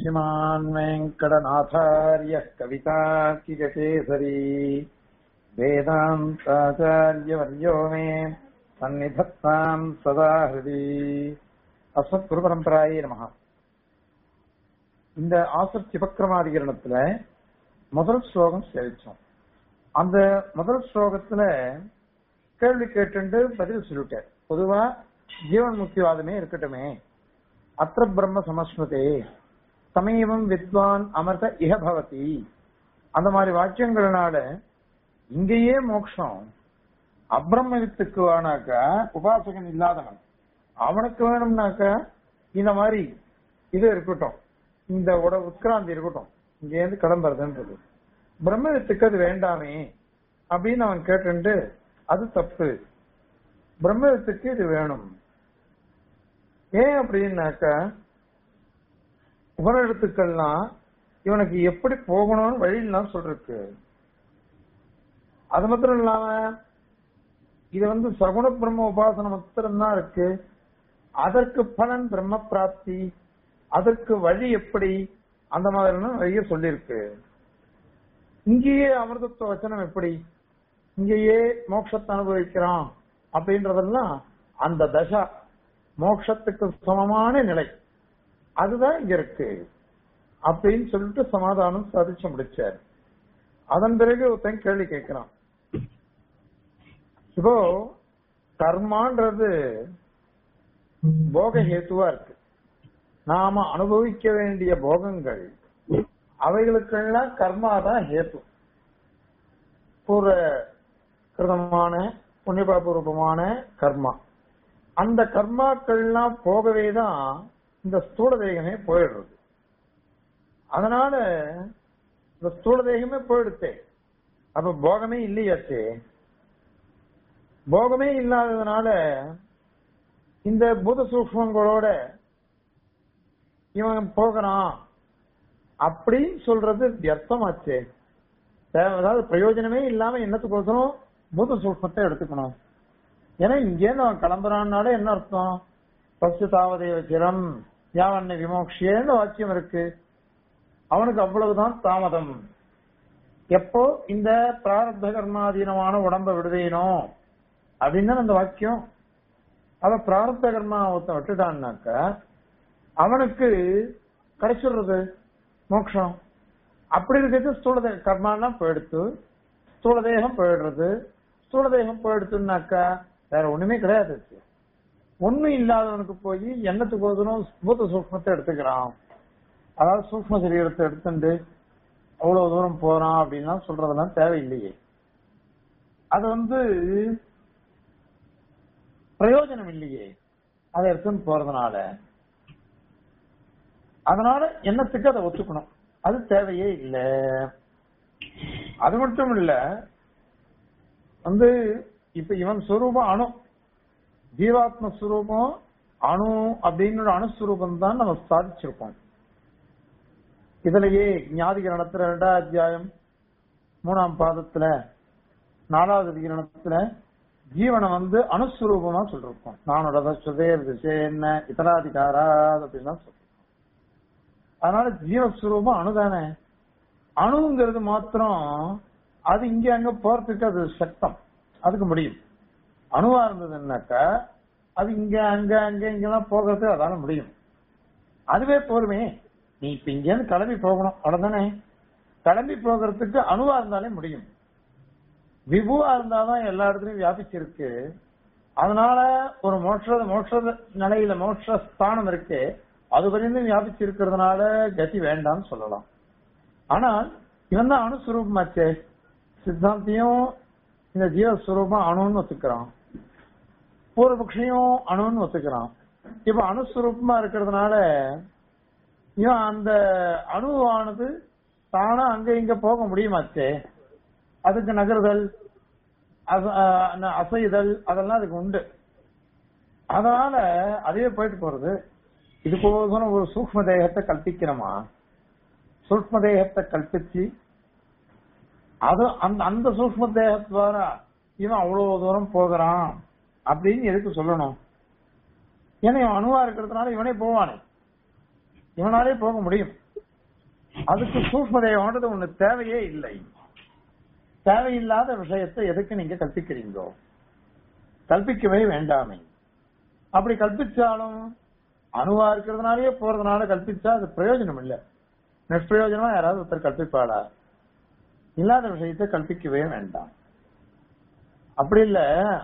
श्रीमान् वेङ्कटनाथार्यः कवितार्किककेसरी वेदान्ताचार्यवर्यो मे सन्निधत्ताम् सदा हृदि அஸ்மத்குருபரம்பராயே நமகா இந்த ஆசர் சிவக்கிரமாதிகரணத்துல முதல் ஸ்லோகம் சேவிச்சோம் அந்த முதல் ஸ்லோகத்துல கேள்வி கேட்டு பதில் சொல்லிட்டார் பொதுவா ஜீவன் முக்திவாதமே இருக்கட்டுமே அத்த பிரம்ம சமஸ்மதே சமீபம் வித்வான் அமர்த இஹ பவதி அந்த மாதிரி வாக்கியங்கள்னால இங்கேயே மோட்சம் அப்ரம்ம வித்துக்கு வேணாக்கா உபாசகன் இல்லாதவன் அவனுக்கு வேணும்னாக்கா இந்த மாதிரி இது இருக்கட்டும் இந்த உட உட்கிராந்தி இருக்கட்டும் இங்க இருந்து கிளம்புறதுன்றது பிரம்மவித்துக்கு அது வேண்டாமே அப்படின்னு அவன் கேட்டு அது தப்பு பிரம்மவித்துக்கு இது வேணும் ஏன் அப்படின்னாக்கா உபநிடத்துக்கள்லாம் இவனுக்கு எப்படி போகணும்னு வழியெல்லாம் சொல்றதுக்கு அது மாத்திரம் இல்லாம இது வந்து சகுண பிரம்ம உபாசனை மாத்திரம்தான் இருக்கு அதற்கு பலன் பிரம்ம பிராப்தி அதற்கு வழி எப்படி அந்த மாதிரி நிறைய சொல்லியிருக்கு இங்கேயே அமிர்தத்துவ வச்சனம் எப்படி இங்கேயே மோட்சத்தை அனுபவிக்கிறான் அப்படின்றதெல்லாம் அந்த தசா மோட்சத்துக்கு சமமான நிலை அதுதான் இங்க இருக்கு அப்படின்னு சொல்லிட்டு சமாதானம் சாதிச்சு முடிச்சார் அதன் பிறகு ஒருத்தன் கேள்வி கேட்கிறான் இப்போ கர்மான்றது போக ஹேத்துவா இருக்கு நாம அனுபவிக்க வேண்டிய போகங்கள் அவைகளுக்கெல்லாம் கர்மா தான் ஹேத்து பூர்வ கிருதமான புண்ணியபாபூர்வமான கர்மா அந்த கர்மாக்கள்லாம் போகவே தான் இந்த ஸ்தூல தேகமே போயிடுறது அதனால இந்த ஸ்தூல தேகமே போயிடுச்சே அப்ப போகமே இல்லையாச்சே போகமே இல்லாததுனால இந்த பூத சூக்மங்களோட இவன் போகிறான் அப்படின்னு சொல்றது வியர்த்தமாச்சே அதாவது பிரயோஜனமே இல்லாம என்னத்துக்கோசரம் பூத சூக்மத்தை எடுத்துக்கணும் ஏன்னா இங்கேருந்து அவன் கிளம்புறான்னால என்ன அர்த்தம் பசு தாவதேவ சிரம் யாவண்ண விமோக்ஷியன்னு வாக்கியம் இருக்கு அவனுக்கு அவ்வளவுதான் தாமதம் எப்போ இந்த பிராரப்த கர்மாதீனமான உடம்ப விடுவேனோ அப்படின்னு அந்த வாக்கியம் அவ பிராரப்த கர்மா ஒருத்தன் விட்டுட்டான்னாக்க அவனுக்கு கிடைச்சிடுறது மோட்சம் அப்படி இருக்கிறது ஸ்தூல கர்மாலாம் போயிடுத்து ஸ்தூல தேகம் போயிடுறது ஸ்தூல தேகம் போயிடுத்துனாக்கா வேற ஒண்ணுமே கிடையாது ஒண்ணும் இல்லாதவனுக்கு போய் எண்ணத்துக்கு போதும் பூத்த சூக்மத்தை எடுத்துக்கிறான் அதாவது சூக்ம சரீரத்தை எடுத்துட்டு அவ்வளவு தூரம் போறான் அப்படின்னா சொல்றதெல்லாம் தேவையில்லையே அது வந்து பிரயோஜனம் இல்லையே அதை எடுத்துன்னு போறதுனால அதனால எண்ணத்துக்கு அதை ஒத்துக்கணும் அது தேவையே இல்லை அது மட்டும் இல்ல வந்து இப்ப இவன் சுரூபம் அணு ஜீவாத்ம சுரூபம் அணு அப்படின்னு அணுஸ்வரூபம் தான் நம்ம சாதிச்சிருக்கோம் இதுலயே ஞாதிகரணத்துல ரெண்டாம் அத்தியாயம் மூணாம் பாதத்துல நாலாவது அதிகரணத்துல ஜீவனை வந்து அணுஸ்வரூபமா சொல்லிருக்கோம் நானோட சுதேர் திசேன்ன இதராதிகாரா அப்படின்லாம் சொல்றோம் அதனால ஜீவஸ்வரூபம் அணுதானே அணுங்கிறது மாத்திரம் அது இங்க அங்க போறதுக்கு அது சக்தம் அதுக்கு முடியும் அணுவா இருந்ததுன்னாக்கா அது இங்க அங்க அங்க இங்கெல்லாம் போகிறது அதால முடியும் அதுவே போருமே நீ இப்ப இங்க இருந்து கிளம்பி போகணும் அவ்வளவுதானே கிளம்பி போகிறதுக்கு அணுவா இருந்தாலே முடியும் விபுவா இருந்தாதான் எல்லா இடத்துலயும் வியாபிச்சிருக்கு அதனால ஒரு மோட்ச மோட்ச நிலையில மோட்ச ஸ்தானம் இருக்கு அது வரையும் வியாபிச்சு இருக்கிறதுனால கதி வேண்டாம்னு சொல்லலாம் ஆனால் இவன் தான் அணுஸ்வரூபமாச்சே சித்தாந்தியும் இந்த ஜீவஸ்வரூபம் அணுன்னு ஒத்துக்கிறான் பூர்வபக்ஷையும் அணுன்னு ஒத்துக்கிறான் இப்ப அணுஸ்வரூபமா இருக்கிறதுனால இவன் அந்த அணுவானது தானா அங்க இங்க போக முடியுமாச்சே அதுக்கு நகர்தல் அசைதல் அதெல்லாம் அதுக்கு உண்டு அதனால அதுவே போயிட்டு போறது இதுக்கோசரம் ஒரு சூக்ம தேகத்தை கல்பிக்கிறோமா சூக்ம தேகத்தை கல்பிச்சு அது அந்த அந்த சூக்ம தேகத்வாரா இவன் அவ்வளவு தூரம் போகிறான் அப்படின்னு எதுக்கு சொல்லணும் ஏன்னா இவன் அணுவா இருக்கிறதுனால இவனே போவானே இவனாலே போக முடியும் அதுக்கு சூக்மதேகம்ன்றது ஒண்ணு தேவையே இல்லை தேவையில்லாத விஷயத்தை எதுக்கு நீங்க கற்பிக்கிறீங்களோ கற்பிக்கவே வேண்டாமே அப்படி கற்பிச்சாலும் அணுவா இருக்கிறதுனாலயே போறதுனால கற்பிச்சா அது பிரயோஜனம் இல்ல நிஷ்பிரயோஜனமா யாராவது ஒருத்தர் கற்பிப்பாளா இல்லாத விஷயத்தை கற்பிக்கவே வேண்டாம் அப்படி இல்ல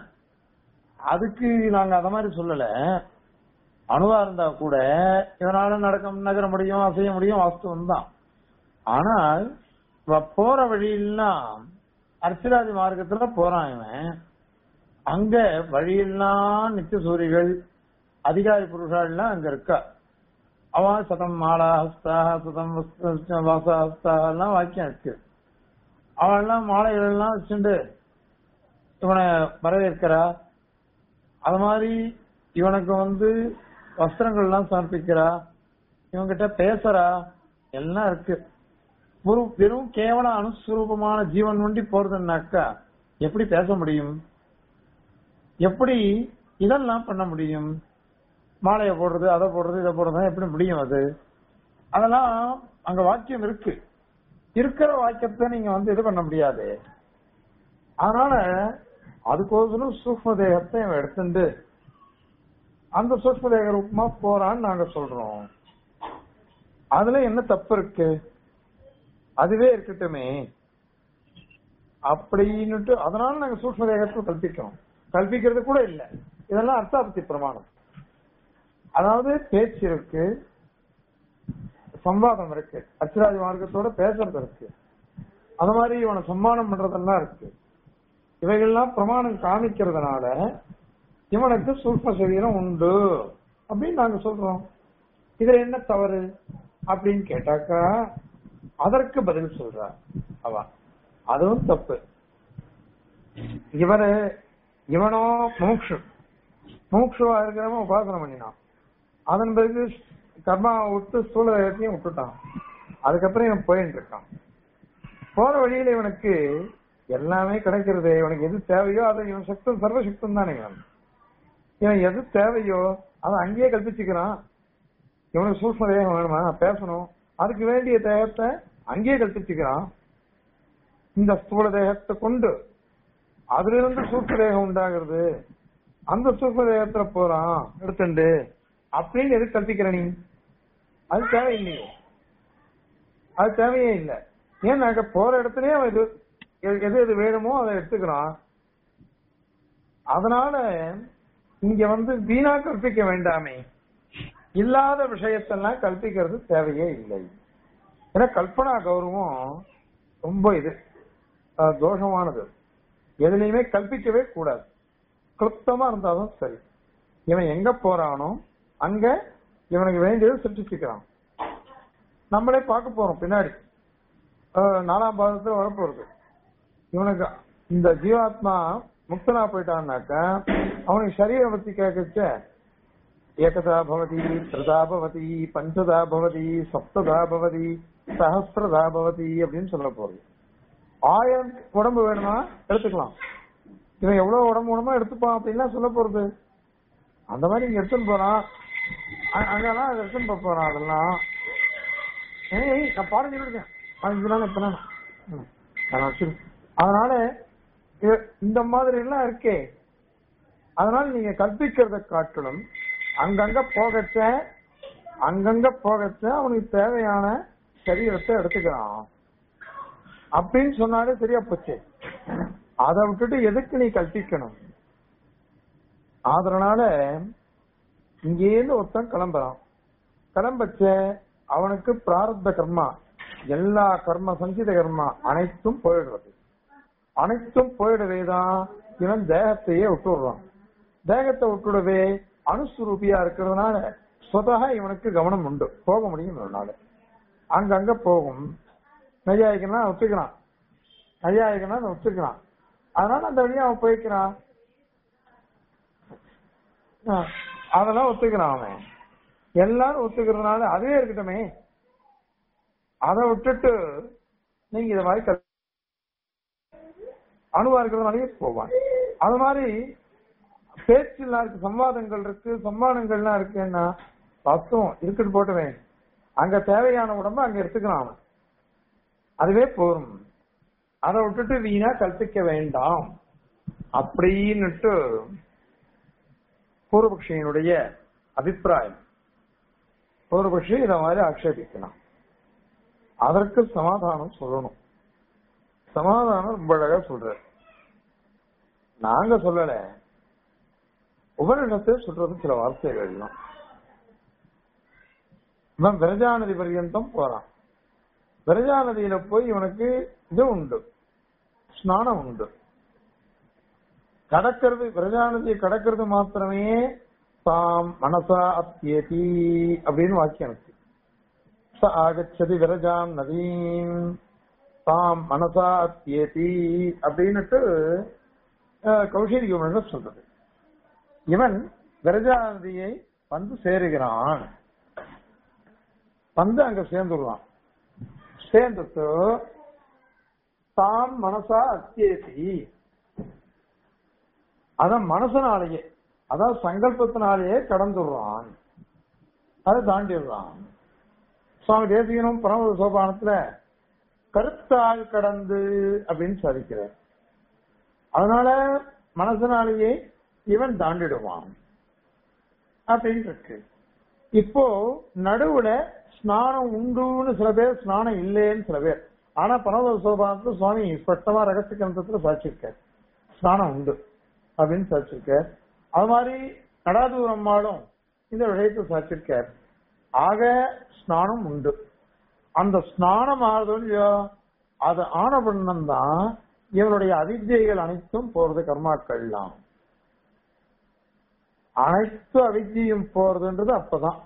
அதுக்கு நாங்க அத மாதிரி சொல்லல அணுவா இருந்தா கூட இதனால நடக்க நகர முடியும் அசைய முடியும் வாஸ்தவம் தான் ஆனால் இவ போற வழியெல்லாம் அர்ச்சராதி மார்க்கத்துல போறான் இவன் அங்க வழியெல்லாம் நித்திய சூரிகள் அதிகாரி புருஷாலாம் அங்க இருக்கா அவன் சதம் மாலா ஹஸ்தா சதம் வஸ்த- வாசா ஹஸ்தா எல்லாம் வாக்கியம் இருக்கு அவன் எல்லாம் மாலைகள் எல்லாம் வச்சுட்டு இவனை வரவேற்கிறா அது மாதிரி இவனுக்கு வந்து வஸ்திரங்கள் எல்லாம் சமர்ப்பிக்கிறா இவன்கிட்ட பேசுறா எல்லாம் இருக்கு ஒரு வெறும் கேவல அனுஸ்வரூபமான ஜீவன் ஒண்டி போறதுன்னாக்கா எப்படி பேச முடியும் எப்படி இதெல்லாம் பண்ண முடியும் மாலையை போடுறது அதை போடுறது இதை போடுறது எப்படி முடியும் அது அதெல்லாம் அங்க வாக்கியம் இருக்கு இருக்கிற வாக்கியத்தை நீங்க வந்து இது பண்ண முடியாது அதனால அதுக்கோசரம் சூக்ம தேகத்தை இவன் எடுத்துட்டு அந்த சூக்ம தேக ரூபமா போறான்னு நாங்க சொல்றோம் அதுல என்ன தப்பு இருக்கு அதுவே இருக்கட்டுமே அப்படின்னுட்டு அதனால நாங்க சூக்ம தேகத்தை கல்பிக்கிறோம் கல்பிக்கிறது கூட இல்ல இதெல்லாம் அர்த்தாபத்தி பிரமாணம் அதாவது பேச்சு இருக்கு சம்வாதம் இருக்கு அச்சராஜ மார்க்கத்தோட பேசுறது இருக்கு அது மாதிரி இவனை சம்மானம் பண்றதெல்லாம் இருக்கு இவைகள்லாம் பிரமாணம் காமிக்கிறதுனால இவனுக்கு சூக்ம சரீரம் உண்டு அப்படின்னு நாங்க சொல்றோம் இதுல என்ன தவறு அப்படின்னு கேட்டாக்கா அதற்கு பதில் சொல்றா அவ அதுவும் தப்பு இவரு இவனோ மூக்ஷு மூக்ஷுவா இருக்கிறவன் உபாசனை பண்ணினான் அதன் பிறகு கர்மாவை விட்டு ஸ்தூல தேகத்தையும் விட்டுட்டான் அதுக்கப்புறம் இவன் போயிட்டு இருக்கான் போற வழியில இவனுக்கு எல்லாமே கிடைக்கிறது இவனுக்கு எது தேவையோ அதை இவன் சக்தம் சர்வசக்தம் தானே இவன் இவன் எது தேவையோ அதை அங்கேயே கல்பிச்சுக்கிறான் இவனுக்கு சூக்ம தேகம் வேணுமா பேசணும் அதுக்கு வேண்டிய தேகத்தை அங்கேயே கல்பிச்சுக்கிறான் இந்த ஸ்தூல தேகத்தை கொண்டு அதுல இருந்து சூக்ம தேகம் உண்டாகிறது அந்த சூக்ம தேகத்துல போறான் எடுத்துண்டு அப்படின்னு எது கல்பிக்கிற நீ அது தேவையில்லையே அது தேவையே இல்லை ஏன்னாக்க போற இடத்துலயே அவன் இது எது எது எது வேணுமோ அதை எடுத்துக்கிறான் அதனால இங்க வந்து வீணா கற்பிக்க வேண்டாமே இல்லாத விஷயத்தெல்லாம் கல்பிக்கிறது தேவையே இல்லை ஏன்னா கல்பனா கௌரவம் ரொம்ப இது அஹ், தோஷமானது எதுலையுமே கல்பிக்கவே கூடாது கிளுப்தமா இருந்தாலும் சரி இவன் எங்க போறானோ அங்க இவனுக்கு வேண்டியதை சிருஷ்டிச்சுக்கிறான் நம்மளே பார்க்க போறோம் பின்னாடி அஹ், நாலாம் பாதத்துல வரப்போறது இவனுக்கு இந்த ஜீவாத்மா முக்தனா போயிட்டான்னாக்கா அவனுக்கு சரீர பத்தி கேட்கச்ச ஏகதா பவதி திரதா பவதி பஞ்சதா பவதி சப்ததா பவதி சஹசிரதா பவதி அப்படின்னு சொல்ல போறது ஆயிரம் உடம்பு வேணுமா எடுத்துக்கலாம் இவன் எவ்வளவு உடம்பு வேணுமோ எடுத்துப்பான் அப்படின்லாம் சொல்ல போறது அந்த மாதிரி இங்க எடுத்துன்னு போறான் அ- அங்கெல்லாம் அதை எடுத்துன்னு போக போறான் அதெல்லாம் ஏய் ஏய், நான் பாடம் சொல்லிருக்கேன் அஞ்சு நாள் எத்தனை நாள்? ம், நான் வச்சிருக்கேன். அதனால இது- இந்த மாதிரி எல்லாம் இருக்கே அதனால நீங்க கற்பிக்கிறத காட்டிலும் அங்கங்க போகச்ச அங்கங்க போகச்ச அவனுக்கு தேவையான சரீரத்தை எடுத்துக்கிறான் அப்படின்னு சொன்னாலே சரியா போச்சு அதை விட்டுட்டு எதுக்கு நீ கற்பிக்கணும் அதனால இங்கேருந்து ஒருத்தன் கிளம்புறான் கிளம்பச்ச அவனுக்கு பிராரப்த கர்மா எல்லா கர்ம சஞ்சித கர்மா அனைத்தும் போயிடுறது அனைத்தும் போயிடவேதான் இவன் தேகத்தையே விட்டுடுறான் தேகத்தை விட்டுடவே அணுசுரூபியா இருக்கிறதுனால சொதக இவனுக்கு கவனம் உண்டு போக முடியும் இவனால அங்கங்க போகும் நையாயிக்கனா ஒத்துக்கிறான் நையாயிக்கனா ஒத்துக்கிறான் அதனால அந்த வழியா அவன் போய்க்கிறான் ஆ, அதெல்லாம் ஒத்துக்கிறான் அவன் எல்லாரும் ஒத்துக்கிறதுனால அதுவே இருக்கட்டுமே அதை விட்டுட்டு நீங்க இத மாதிரி கத்- அணுவா இருக்கிறதுனாலயே போவான் அது மாதிரி பேச்சுலாம் இருக்கு சம்வாதங்கள் இருக்கு சம்மானங்கள்லாம் இருக்குன்னா வாஸ்தவம் இருக்கட்டு போட்டுவேன் அங்க தேவையான உடம்ப அங்க எடுத்துக்கிறான் அவன் அதுவே போரும் அதை விட்டுட்டு வீணா கற்பிக்க வேண்டாம் அப்படின்னுட்டு பூர்வபக்ஷியினுடைய அபிப்பிராயம் பூர்வபக்ஷி இத மாதிரி ஆக்ஷேபிக்கலாம் அதற்கு சமாதானம் சொல்லணும் சமாதானம் ரொம்ப அழகா சொல்ற நாங்க சொல்லல உபனிடத்தை சொல்றது சில வார்த்தைகள் தான் இவன் விரஜாநதி பர்யந்தம் போறான் விரஜாநதியில போய் இவனுக்கு இது உண்டு ஸ்நானம் உண்டு கடக்கிறது விரஜாநதியை கடக்கிறது மாத்திரமே தாம் மனசா அத்தியதி அப்படின்னு வாக்கியம் இருக்கு ச ஆகச்சதி விரஜாம் நதீம் தாம் மனசா அத்தியதி அப்படின்னுட்டு கௌஷிக உபனிஷம் சொல்றது இவன் விரஜாநதியை வந்து சேருகிறான் வந்து அங்க சேர்ந்துடுவான் சேர்ந்துட்டு தான் மனசா அத்தியேசி அதான் மனசனாலேயே அதான் சங்கல்பத்தினாலேயே கடந்துடுறான் அதை தாண்டிடுறான் சுவாமி தேசிகனும் பரம சோபானத்துல கருத்தால் கடந்து அப்படின்னு சாதிக்கிறார் அதனால மனசனாலேயே இவன் தாண்டிடுவான் அப்படின்னு இருக்கு இப்போ நடுவுல ஸ்நானம் உண்டுன்னு சில பேர் ஸ்நானம் இல்லைன்னு சில பேர் ஆனா பரம சோபானத்துல சுவாமி ஸ்பஷ்டமா ரகசிய கிரந்தத்துல சாட்சிருக்கார் ஸ்நானம் உண்டு அப்படின்னு சாட்சிருக்கார் அது மாதிரி நடாதூர் அம்மாளும் இந்த விஷயத்தை சாட்சிருக்கார் ஆக ஸ்நானம் உண்டு அந்த ஸ்நானம் ஆகுதோ இல்லையோ அது ஆனபண்ணம் தான் இவனுடைய அவித்தியைகள் அனைத்தும் போறது கர்மாக்கள்லாம் அனைத்து அவித்தியும் போறதுன்றது அப்பதான்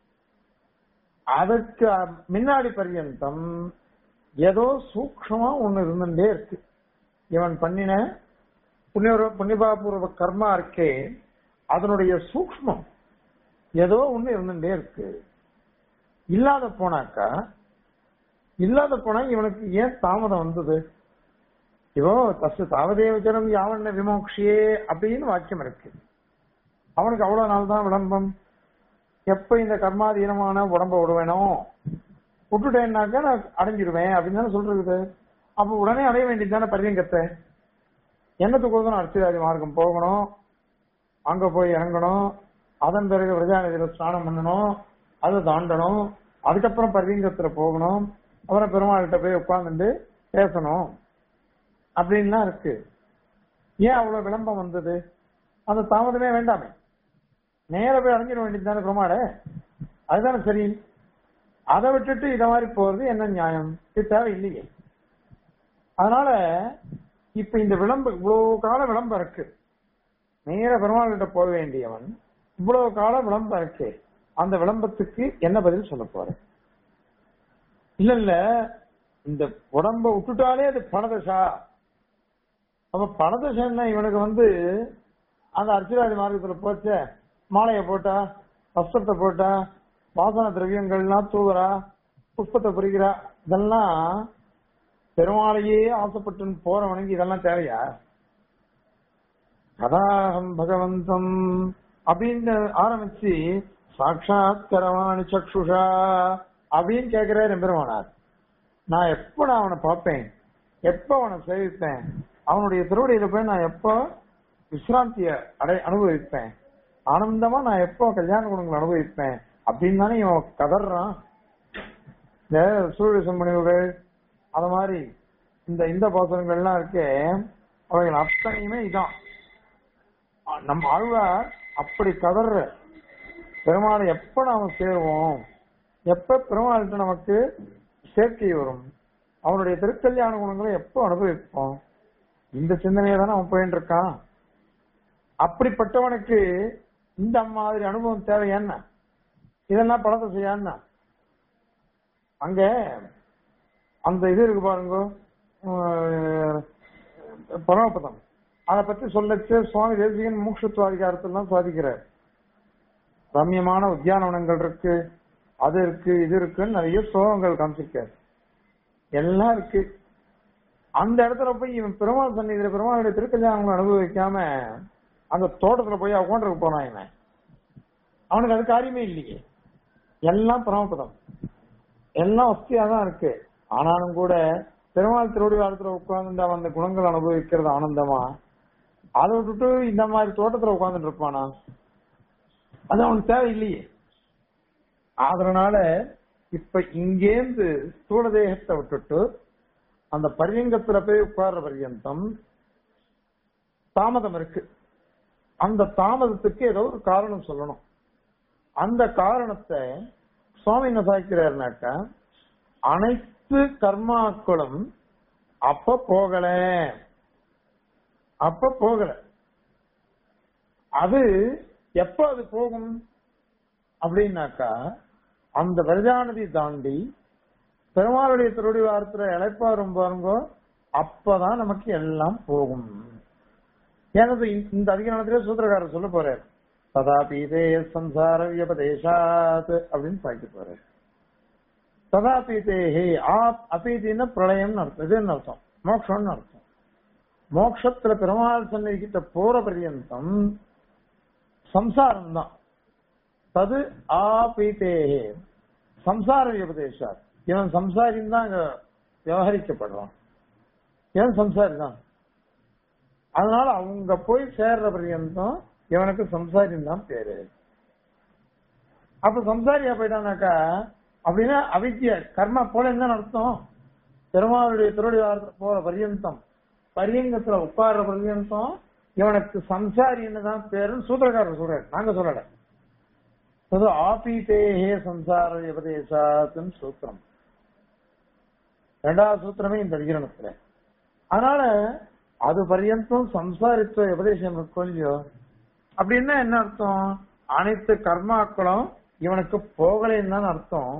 அதுக்கு முன்னாடி பர்யந்தம் ஏதோ சூக்ஷமா ஒண்ணு இருந்துட்டே இருக்கு இவன் பண்ணின புண்ணிய புண்ணியபாபூர்வ கர்மா இருக்கே அதனுடைய சூக்மம் ஏதோ ஒண்ணு இருந்துட்டே இருக்கு இல்லாத போனாக்கா இல்லாத போனா இவனுக்கு ஏன் தாமதம் வந்தது இவோ தசு தாவதேவச்சரம் யாவண்ண விமோக்ஷியே அப்படின்னு வாக்கியம் இருக்கு அவனுக்கு அவ்வளவு நாள் தான் விளம்பம் எப்ப இந்த கர்மாதீனமான உடம்ப விடுவேனோ விட்டுட்டேன்னாக்கா நான் அடைஞ்சிருவேன் அப்படின்னு தானே சொல்றது அப்ப உடனே அடைய வேண்டியது தானே பரியங்கத்தை என்னத்துக்கோசரம் அர்ச்சிராஜ மார்க்கம் போகணும் அங்க போய் இறங்கணும் அதன் பிறகு விரஜாநதியில ஸ்நானம் பண்ணணும் அதை தாண்டணும் அதுக்கப்புறம் பரிவீங்கத்துல போகணும் அப்புறம் பெருமாள்கிட்ட போய் உட்கார்ந்துட்டு பேசணும் அப்படின்லாம் இருக்கு ஏன் அவ்வளவு விளம்பம் வந்தது அந்த தாமதமே வேண்டாமே நேர போய் அடைஞ்சிட வேண்டியது தானே பெருமாளே அதுதானே சரி அதை விட்டுட்டு இத மாதிரி போறது என்ன நியாயம் இது தேவை இல்லையே அதனால இப்ப இந்த விளம்பரம் இவ்வளவு கால விளம்பரம் இருக்கு நேர பெருமாள் கிட்ட போக வேண்டியவன் இவ்வளவு கால விளம்பரம் இருக்கு அந்த விளம்பரத்துக்கு என்ன பதில் சொல்ல போற இல்ல இல்ல இந்த உடம்ப விட்டுட்டாலே அது பணதசா அப்ப பணதசன்னா இவனுக்கு வந்து அந்த அர்ச்சராஜ மார்க்கத்துல போச்ச மாலையை போட்டா வஸ்திரத்தை போட்டா வாசன திரவியங்கள்லாம் தூவுறா புஷ்பத்தை புரிகிறா இதெல்லாம் பெருமாளையே ஆசைப்பட்டு போறவனுக்கு இதெல்லாம் தேவையா கதாகம் பகவந்தம் அப்படின்னு ஆரம்பிச்சு சாட்சாத் கரவாணி சக்ஷுஷா அப்படின்னு கேட்கிறாரு பெருமானார் நான் எப்ப நான் அவனை பார்ப்பேன் எப்ப அவனை சேவிப்பேன் அவனுடைய திருவடியில போய் நான் எப்ப விசிராந்திய அடை அனுபவிப்பேன் ஆனந்தமா நான் எப்போ கல்யாண குணங்களை அனுபவிப்பேன் அப்படின்னு தானே இவன் கதறான் இந்த சூரிய சம்பணிவுகள் அத மாதிரி இந்த இந்த பாசனங்கள்லாம் இருக்கே அவைகள் அத்தனையுமே இதான் நம்ம ஆழ்வார் அப்படி கதற பெருமாளை எப்ப நாம சேருவோம் எப்ப பெருமாள்கிட்ட நமக்கு சேர்க்கை வரும் அவனுடைய திருக்கல்யாண குணங்களை எப்போ அனுபவிப்போம் இந்த சிந்தனையை தானே அவன் போயிட்டு இருக்கான் அப்படிப்பட்டவனுக்கு இந்த மாதிரி அனுபவம் தேவை என்ன இதெல்லாம் பழத்தை செய்யான்னா அங்க அந்த இது இருக்கு பாருங்க பரமபதம் அதை பத்தி சொல்லச்சு சுவாமி தேசிகன் மூக்ஷத்துவாதிகாரத்தெல்லாம் சாதிக்கிறார் ரம்யமான உத்தியானவனங்கள் இருக்கு அது இருக்கு இது இருக்குன்னு நிறைய ஸ்லோகங்கள் காமிச்சிருக்காரு எல்லாம் இருக்கு அந்த இடத்துல போய் இவன் பெருமாள் சன்னிதியில பெருமாளுடைய திருக்கல்யாணம் அனுபவிக்காம அந்த தோட்டத்துல போய் உட்காந்துருக்கு போனான் இவன் அவனுக்கு அது காரியமே இல்லையே எல்லாம் பரமபதம் எல்லாம் வசதியா தான் இருக்கு ஆனாலும் கூட பெருமாள் திருவடி காலத்துல உட்கார்ந்து அவன் அந்த குணங்கள் அனுபவிக்கிறது ஆனந்தமா அதை விட்டுட்டு இந்த மாதிரி தோட்டத்துல உட்கார்ந்துட்டு இருப்பானா அது அவனுக்கு தேவையில்லையே அதனால இப்ப இங்கேந்து ஸ்தூல தேகத்தை விட்டுட்டு அந்த பரியங்கத்துல போய் உட்கார்ற பரியந்தம் தாமதம் இருக்கு அந்த தாமதத்துக்கு ஏதோ ஒரு காரணம் சொல்லணும் அந்த காரணத்தை சுவாமி என்ன சாய்க்கிறாருனாக்கா அனைத்து கர்மாக்களும் அப்ப போகல அப்ப போகல அது எப்ப அது போகும் அப்படின்னாக்கா அந்த பிரஜாநதி தாண்டி பெருமாளுடைய திருடி வாரத்துல இழைப்பாரும் பாருங்க அப்பதான் நமக்கு எல்லாம் போகும் எனது இந்த அதிகாரத்திலே சூத்திரக்காரர் சொல்ல போறார் ததாபி இதே சம்சார வியபதேசாத் அப்படின்னு பாய்க்க போறார் ததாபீதேஹே ஆப் அபீதின பிரளயம்னு அர்த்தம் இதுன்னு அர்த்தம் மோக்ஷம்னு அர்த்தம் மோக்ஷத்துல பெருமாள் சன்னதி கிட்ட போற பர்யந்தம் சம்சாரம் தான் தது ஆபீதேஹே சம்சார வியபதேசா இவன் சம்சாரின்னு தான் அங்க விவகரிக்கப்படுறான் இவன் சம்சாரி தான் அதனால அவங்க போய் சேர்ற பர்யந்தம் இவனுக்கு சம்சாரின்னு தான் பேரு அப்ப சம்சாரியா போயிட்டானாக்கா அப்படின்னா அவித்ய கர்மா போல என்ன அர்த்தம் பெருமாளுடைய திருடி போற பரியந்தம் பரியங்கத்துல உட்கார்ற பரியந்தம் இவனுக்கு சம்சாரி என்னதான் பேருன்னு சூத்திரக்காரர் சொல்றாரு நாங்க சொல்லல அது ஆபீதேஹே சம்சார உபதேசாத்துன்னு சூத்திரம் ரெண்டாவது சூத்திரமே இந்த அதிகரணத்துல அதனால அது பரியந்தம் சம்சாரித்துவ உபதேசம் இருக்கும் இல்லையோ அப்படின்னா என்ன அர்த்தம் அனைத்து கர்மாக்களும் இவனுக்கு போகலைன்னு தான் அர்த்தம்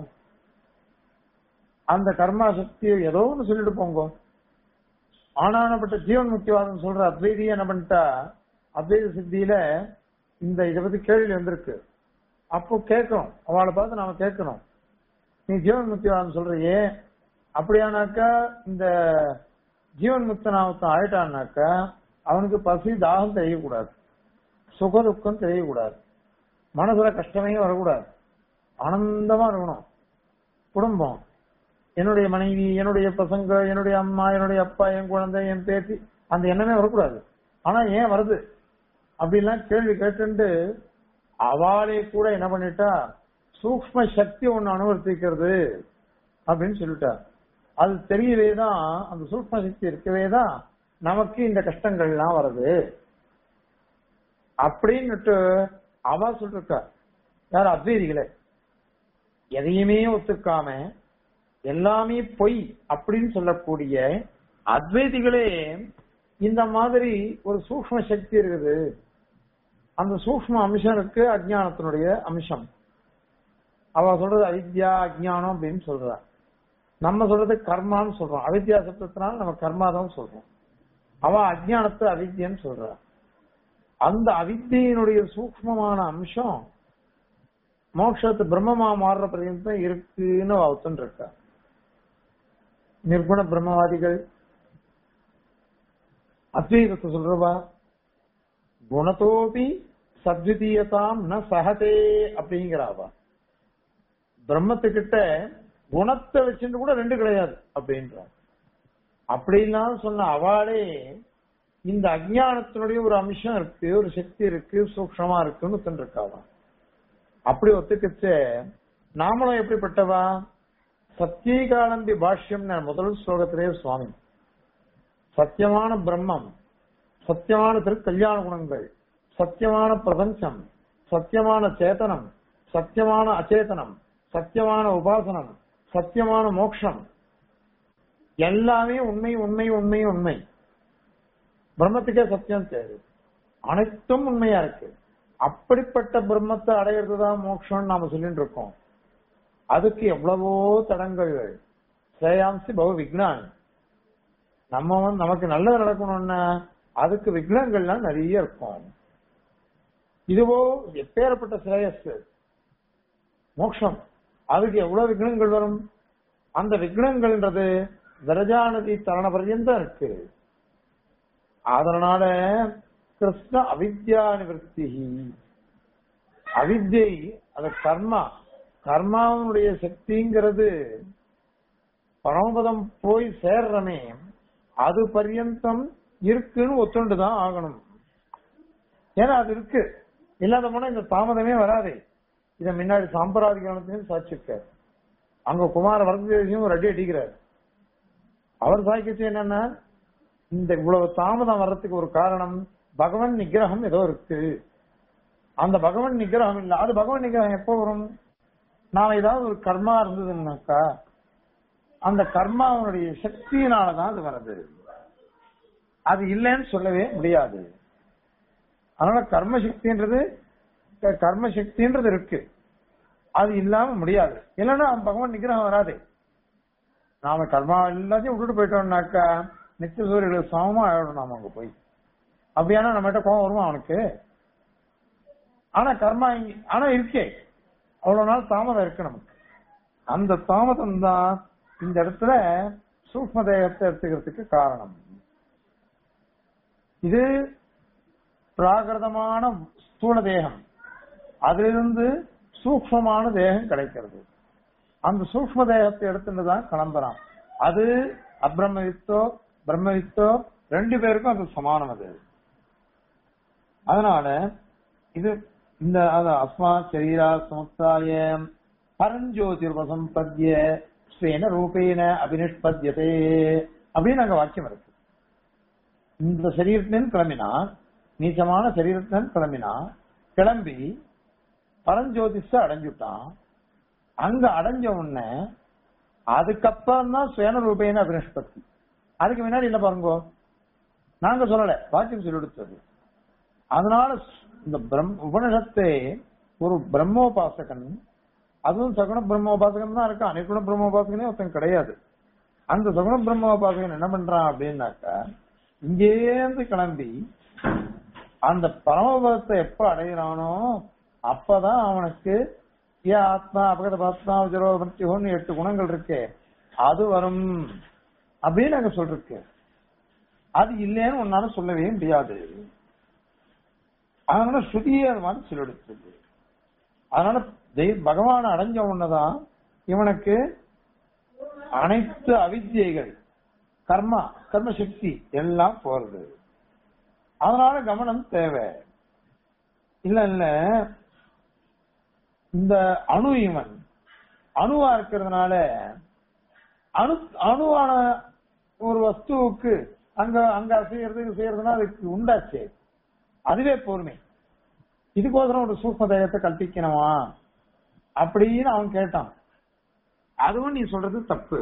அந்த கர்மா சக்தியை ஏதோ ஒன்று சொல்லிட்டு போங்க ஆனானப்பட்ட ஜீவன் முக்கியவாதம் சொல்ற அத்வைதி என்ன பண்ணிட்டா அத்வைத சித்தியில இந்த இதை பத்தி கேள்வி வந்திருக்கு அப்போ கேட்கணும் அவளை பார்த்து நாம கேட்கணும் நீ ஜீவன் முக்திவாதம் சொல்றியே அப்படியானாக்கா இந்த ஜீவன் முக்தனாவத்தம் ஆயிட்டான்னாக்கா அவனுக்கு பசி தாகம் தெரியக்கூடாது சுக துக்கம் தெரியக்கூடாது மனசுல கஷ்டமே வரக்கூடாது ஆனந்தமா இருக்கணும் குடும்பம் என்னுடைய மனைவி என்னுடைய பசங்க என்னுடைய அம்மா என்னுடைய அப்பா என் குழந்தை என் பேத்தி அந்த எண்ணமே வரக்கூடாது ஆனா ஏன் வருது அப்படிலாம் கேள்வி கேட்டு அவளே கூட என்ன பண்ணிட்டா சூக்ம சக்தி ஒண்ணு அனுவர்த்திக்கிறது அப்படின்னு சொல்லிட்டா அது தெரியவே தான் அந்த சூக்ம சக்தி இருக்கவே தான் நமக்கு இந்த கஷ்டங்கள் எல்லாம் வருது அப்படின்னுட்டு அவ சொல்லிருக்கா யார் அத்வைதிகளே எதையுமே ஒத்துக்காம எல்லாமே பொய் அப்படின்னு சொல்லக்கூடிய அத்வைதிகளே இந்த மாதிரி ஒரு சூக்ம சக்தி இருக்குது அந்த சூக்ம அம்சம் இருக்கு அஜ்ஞானத்தினுடைய அம்சம் அவ சொல்றது அவித்யா அஜ்ஞானம் அப்படின்னு சொல்றா நம்ம சொல்றது கர்மான்னு சொல்றோம் அவித்யா சப்தத்தினால நம்ம கர்மா தான் சொல்றோம் அவ அஜ்ஞானத்தை அவித்யன்னு சொல்றா அந்த அவித்தியினுடைய சூக்மமான அம்சம் மோட்சத்து பிரம்மமா மாறுற பர்யந்தம் இருக்குன்னு ஒத்துன்னு இருக்கா நிர்குண பிரம்மவாதிகள் அத்வைதத்தை சொல்றவா குணத்தோபி சத்விதீயதாம் ந சகதே அப்படிங்கிறாவா பிரம்மத்துக்கிட்ட குணத்தை வச்சுட்டு கூட ரெண்டு கிடையாது அப்படின்றார் அப்படிலாம் சொன்ன அவளே இந்த அஜ்ஞானத்தினுடைய ஒரு அம்சம் இருக்கு ஒரு சக்தி இருக்கு சூக்ஷமா இருக்குன்னு ஒத்துருக்காவா அப்படி ஒத்துக்கிச்சு நாமளும் எப்படிப்பட்டவா சத்தியகாலம்பி பாஷ்யம் முதல் ஸ்லோகத்திலே சுவாமி சத்தியமான பிரம்மம் சத்தியமான திருக்கல்யாண குணங்கள் சத்தியமான பிரபஞ்சம் சத்தியமான சேத்தனம் சத்தியமான அச்சேதனம் சத்தியமான உபாசனம் சத்தியமான மோட்சம் எல்லாமே உண்மை உண்மை உண்மை உண்மை பிரம்மத்துக்கே சத்தியம் தேவை அனைத்தும் உண்மையா இருக்கு அப்படிப்பட்ட பிரம்மத்தை அடையிறது தான் மோட்சம்னு நாம சொல்லிட்டு இருக்கோம் அதுக்கு எவ்வளவோ தடங்கள் ஸ்ரேயாம்சி பகு விக்னான் நம்ம வந்து நமக்கு நல்லது நடக்கணும்னா அதுக்கு விக்னங்கள்லாம் நிறைய இருக்கும் இதுவோ எப்பேற்பட்ட சிரேயஸ் மோட்சம் அதுக்கு எவ்வளவு விக்னங்கள் வரும் அந்த விக்னங்கள்ன்றது விரஜாநதி தரண பர்யந்தம் இருக்கு அதனால கிருஷ்ண அவித்யா நிவர்த்தி அவித்யை அது கர்மா கர்மாவுடைய சக்திங்கிறது பரமபதம் போய் சேர்றமே அது பர்யந்தம் இருக்குன்னு ஒத்துண்டு தான் ஆகணும் ஏன்னா அது இருக்கு இல்லாத போனா இந்த தாமதமே வராதே இத முன்னாடி சாம்பராதிகாரத்திலையும் சாட்சிருக்கார் அங்க குமார வரதேவியும் ஒரு அடி அடிக்கிறார் அவர் சாய்க்கச்சு என்னன்னா இந்த இவ்வளவு தாமதம் வர்றதுக்கு ஒரு காரணம் பகவன் நிகிரகம் ஏதோ இருக்கு அந்த பகவன் நிகிரகம் இல்ல அது பகவன் நிகிரகம் எப்போ வரும் நாம ஏதாவது ஒரு கர்மா இருந்ததுன்னாக்கா அந்த கர்மாவனுடைய சக்தியினாலதான் அது வருது அது இல்லைன்னு சொல்லவே முடியாது அதனால கர்ம சக்தின்றது க- கர்ம சக்தின்றது இருக்கு அது இல்லாம முடியாது இல்லைன்னா பகவான் நிகிரகம் வராது நாம கர்மா எல்லாத்தையும் விட்டுட்டு போயிட்டோம்னாக்கா நித்திய சூரியர்களுக்கு சமமா ஆயிடும் நாம அங்க போய் அப்படியானா நம்மகிட்ட கோவம் வருமா அவனுக்கு ஆனா கர்மா இங்க- ஆனா இருக்கே அவ்வளவு நாள் தாமதம் இருக்கு நமக்கு அந்த தாமதம் தான் இந்த இடத்துல சூக்ம தேகத்தை எடுத்துக்கிறதுக்கு காரணம் இது பிராகிருதமான ஸ்தூல தேகம் அதிலிருந்து சூக்மமான தேகம் கிடைக்கிறது அந்த சூக்ம தேகத்தை எடுத்துட்டு தான் கிளம்புறான் அது அப்ரமவித்தோ பிரம்மவித்தோ ரெண்டு பேருக்கும் அது சமானம் அது அதனால இது இந்த அது அஸ்மா சரீரா சமுத்தாய பரஞ்சோதிர்வசம்பத்திய ஸ்வேன ரூபேன அபினிஷ்பத்தியதே அப்படின்னு அங்க வாக்கியம் இருக்கு இந்த சரீரத்தின் கிளம்பினா நீச்சமான சரீரத்தின் கிளம்பினா கிளம்பி பரஞ்சோதிஷ அடைஞ்சுட்டான் அங்க அடைஞ்ச உடனே அதுக்கப்புறம் தான் சுயன ரூபேன அபினிஷ்பத்தி அதுக்கு முன்னாடி இல்ல பாருங்க நாங்க சொல்லல வாக்கியம் சொல்லி கொடுத்தது அதனால இந்த பிரம் உபனிஷத்தை ஒரு பிரம்மோபாசகன் அதுவும் சகுண பிரம்மோபாசகன் தான் இருக்கான் நிர்குண பிரம்மோபாசகனே ஒருத்தன் கிடையாது அந்த சகுண பிரம்மோபாசகன் என்ன பண்றான் அப்படின்னாக்கா இங்கேருந்து கிளம்பி அந்த பரமபதத்தை எப்ப அடையிறானோ அப்பதான் அவனுக்கு ஏ ஆத்மா அபகத பாத்மா ஜரோ மத்தியோன்னு எட்டு குணங்கள் இருக்கே அது வரும் அப்படின்னு அங்க சொல்லிருக்கு அது இல்லைன்னு உன்னால சொல்லவே முடியாது அதனால ஸ்ருதியே அது மாதிரி சொல்லிடுச்சு அதனால தெய்வ பகவான் அடைஞ்ச உடனேதான் இவனுக்கு அனைத்து அவித்யைகள் கர்மா கர்ம சக்தி எல்லாம் போறது அதனால கவனம் தேவை இல்ல இல்ல இந்த அணு இவன் அணுவா இருக்கிறதுனால அணு அணுவான ஒரு வஸ்துவுக்கு அங்க அங்க செய்யறது செய்யறதுன்னா அதுக்கு உண்டாச்சே அதுவே பொறுமை இதுக்கோசரம் ஒரு சூக்ம தேகத்தை கல்பிக்கணுமா அப்படின்னு அவன் கேட்டான் அதுவும் நீ சொல்றது தப்பு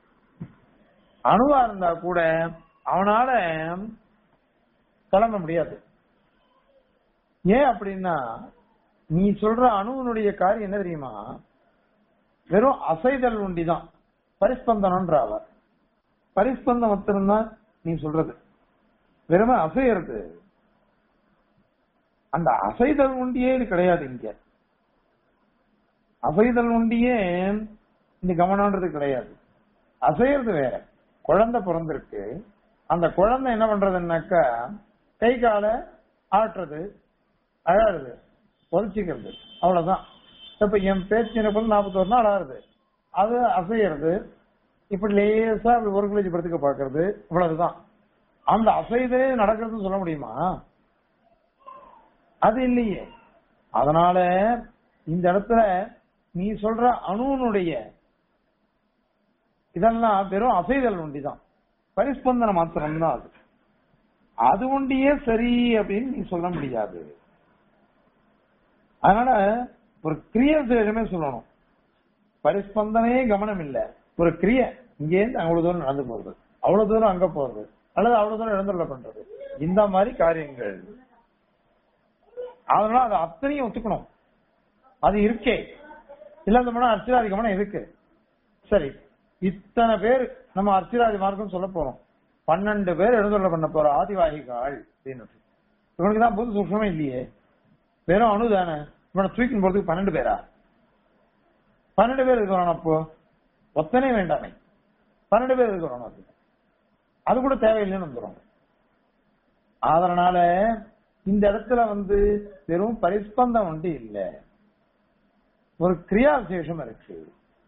அணுவா இருந்தா கூட அவனால கிளம்ப முடியாது ஏன் அப்படின்னா நீ சொல்ற அணுவனுடைய காரியம் என்ன தெரியுமா வெறும் அசைதல் உண்டிதான் பரிஸ்பந்தனம்ன்ற அவ பரிஸ்பந்தம் மாத்திரம்தான் நீ சொல்றது வெறும அசையறது அந்த அசைதல் உண்டியே இது கிடையாது இங்க அசைதல் உண்டியே இந்த கவனம்ன்றது கிடையாது அசையறது வேற குழந்தை பிறந்திருக்கு அந்த குழந்தை என்ன பண்றதுன்னாக்கா கை காலை ஆட்டுறது அழறது ஒலிச்சிக்கிறது அவ்வளவுதான் இப்ப என் பேச்சு எனக்கு நாற்பத்தோரு நாள் ஆகுது அது அசையறது இப்படி லேசா அப்படி ஒரு கிலோஜி படுத்துக்க பாக்குறது இவ்வளவுதான் அந்த அசைதே நடக்கிறதுன்னு சொல்ல முடியுமா அது இல்லையே அதனால இந்த இடத்துல நீ சொல்ற அணுனுடைய இதெல்லாம் வெறும் அசைதல் ஒண்டிதான் பரிஸ்பந்தன மாத்திரம் தான் அது அது ஒண்டியே சரி அப்படின்னு நீ சொல்ல முடியாது அதனால ஒரு கிரிய விசேஷமே சொல்லணும் பரிஸ்பந்தனே கவனம் இல்ல ஒரு கிரிய இங்கேருந்து அவ்வளவு தூரம் நடந்து போறது அவ்வளவு தூரம் அங்க போறது அல்லது அவ்வளவு தூரம் எழுந்துள்ள பண்றது இந்த மாதிரி காரியங்கள் அதனால அது அத்தனையும் ஒத்துக்கணும் அது இருக்கே இல்லாத அர்ச்சிராதி கவனம் எதுக்கு சரி இத்தனை பேர் நம்ம அர்ச்சிராதி மார்க்கம் சொல்ல போறோம் பன்னெண்டு பேர் எழுந்துள்ள பண்ண போற ஆதிவாகிகள் அப்படின்னு இவனுக்கு தான் புது சுஷமே இல்லையே வெறும் அணு தானே இவனை தூக்கின்னு போறதுக்கு பன்னெண்டு பேரா பன்னெண்டு பேர் இருக்கிறோம் அப்போ ஒத்தனை வேண்டாமே பன்னெண்டு பேர் இருக்கிறோம் அது அது கூட தேவையில்லைன்னு வந்துடும் அதனால இந்த இடத்துல வந்து வெறும் பரிஸ்பந்தம் ஒன்று இல்ல ஒரு கிரியா விசேஷம் இருக்கு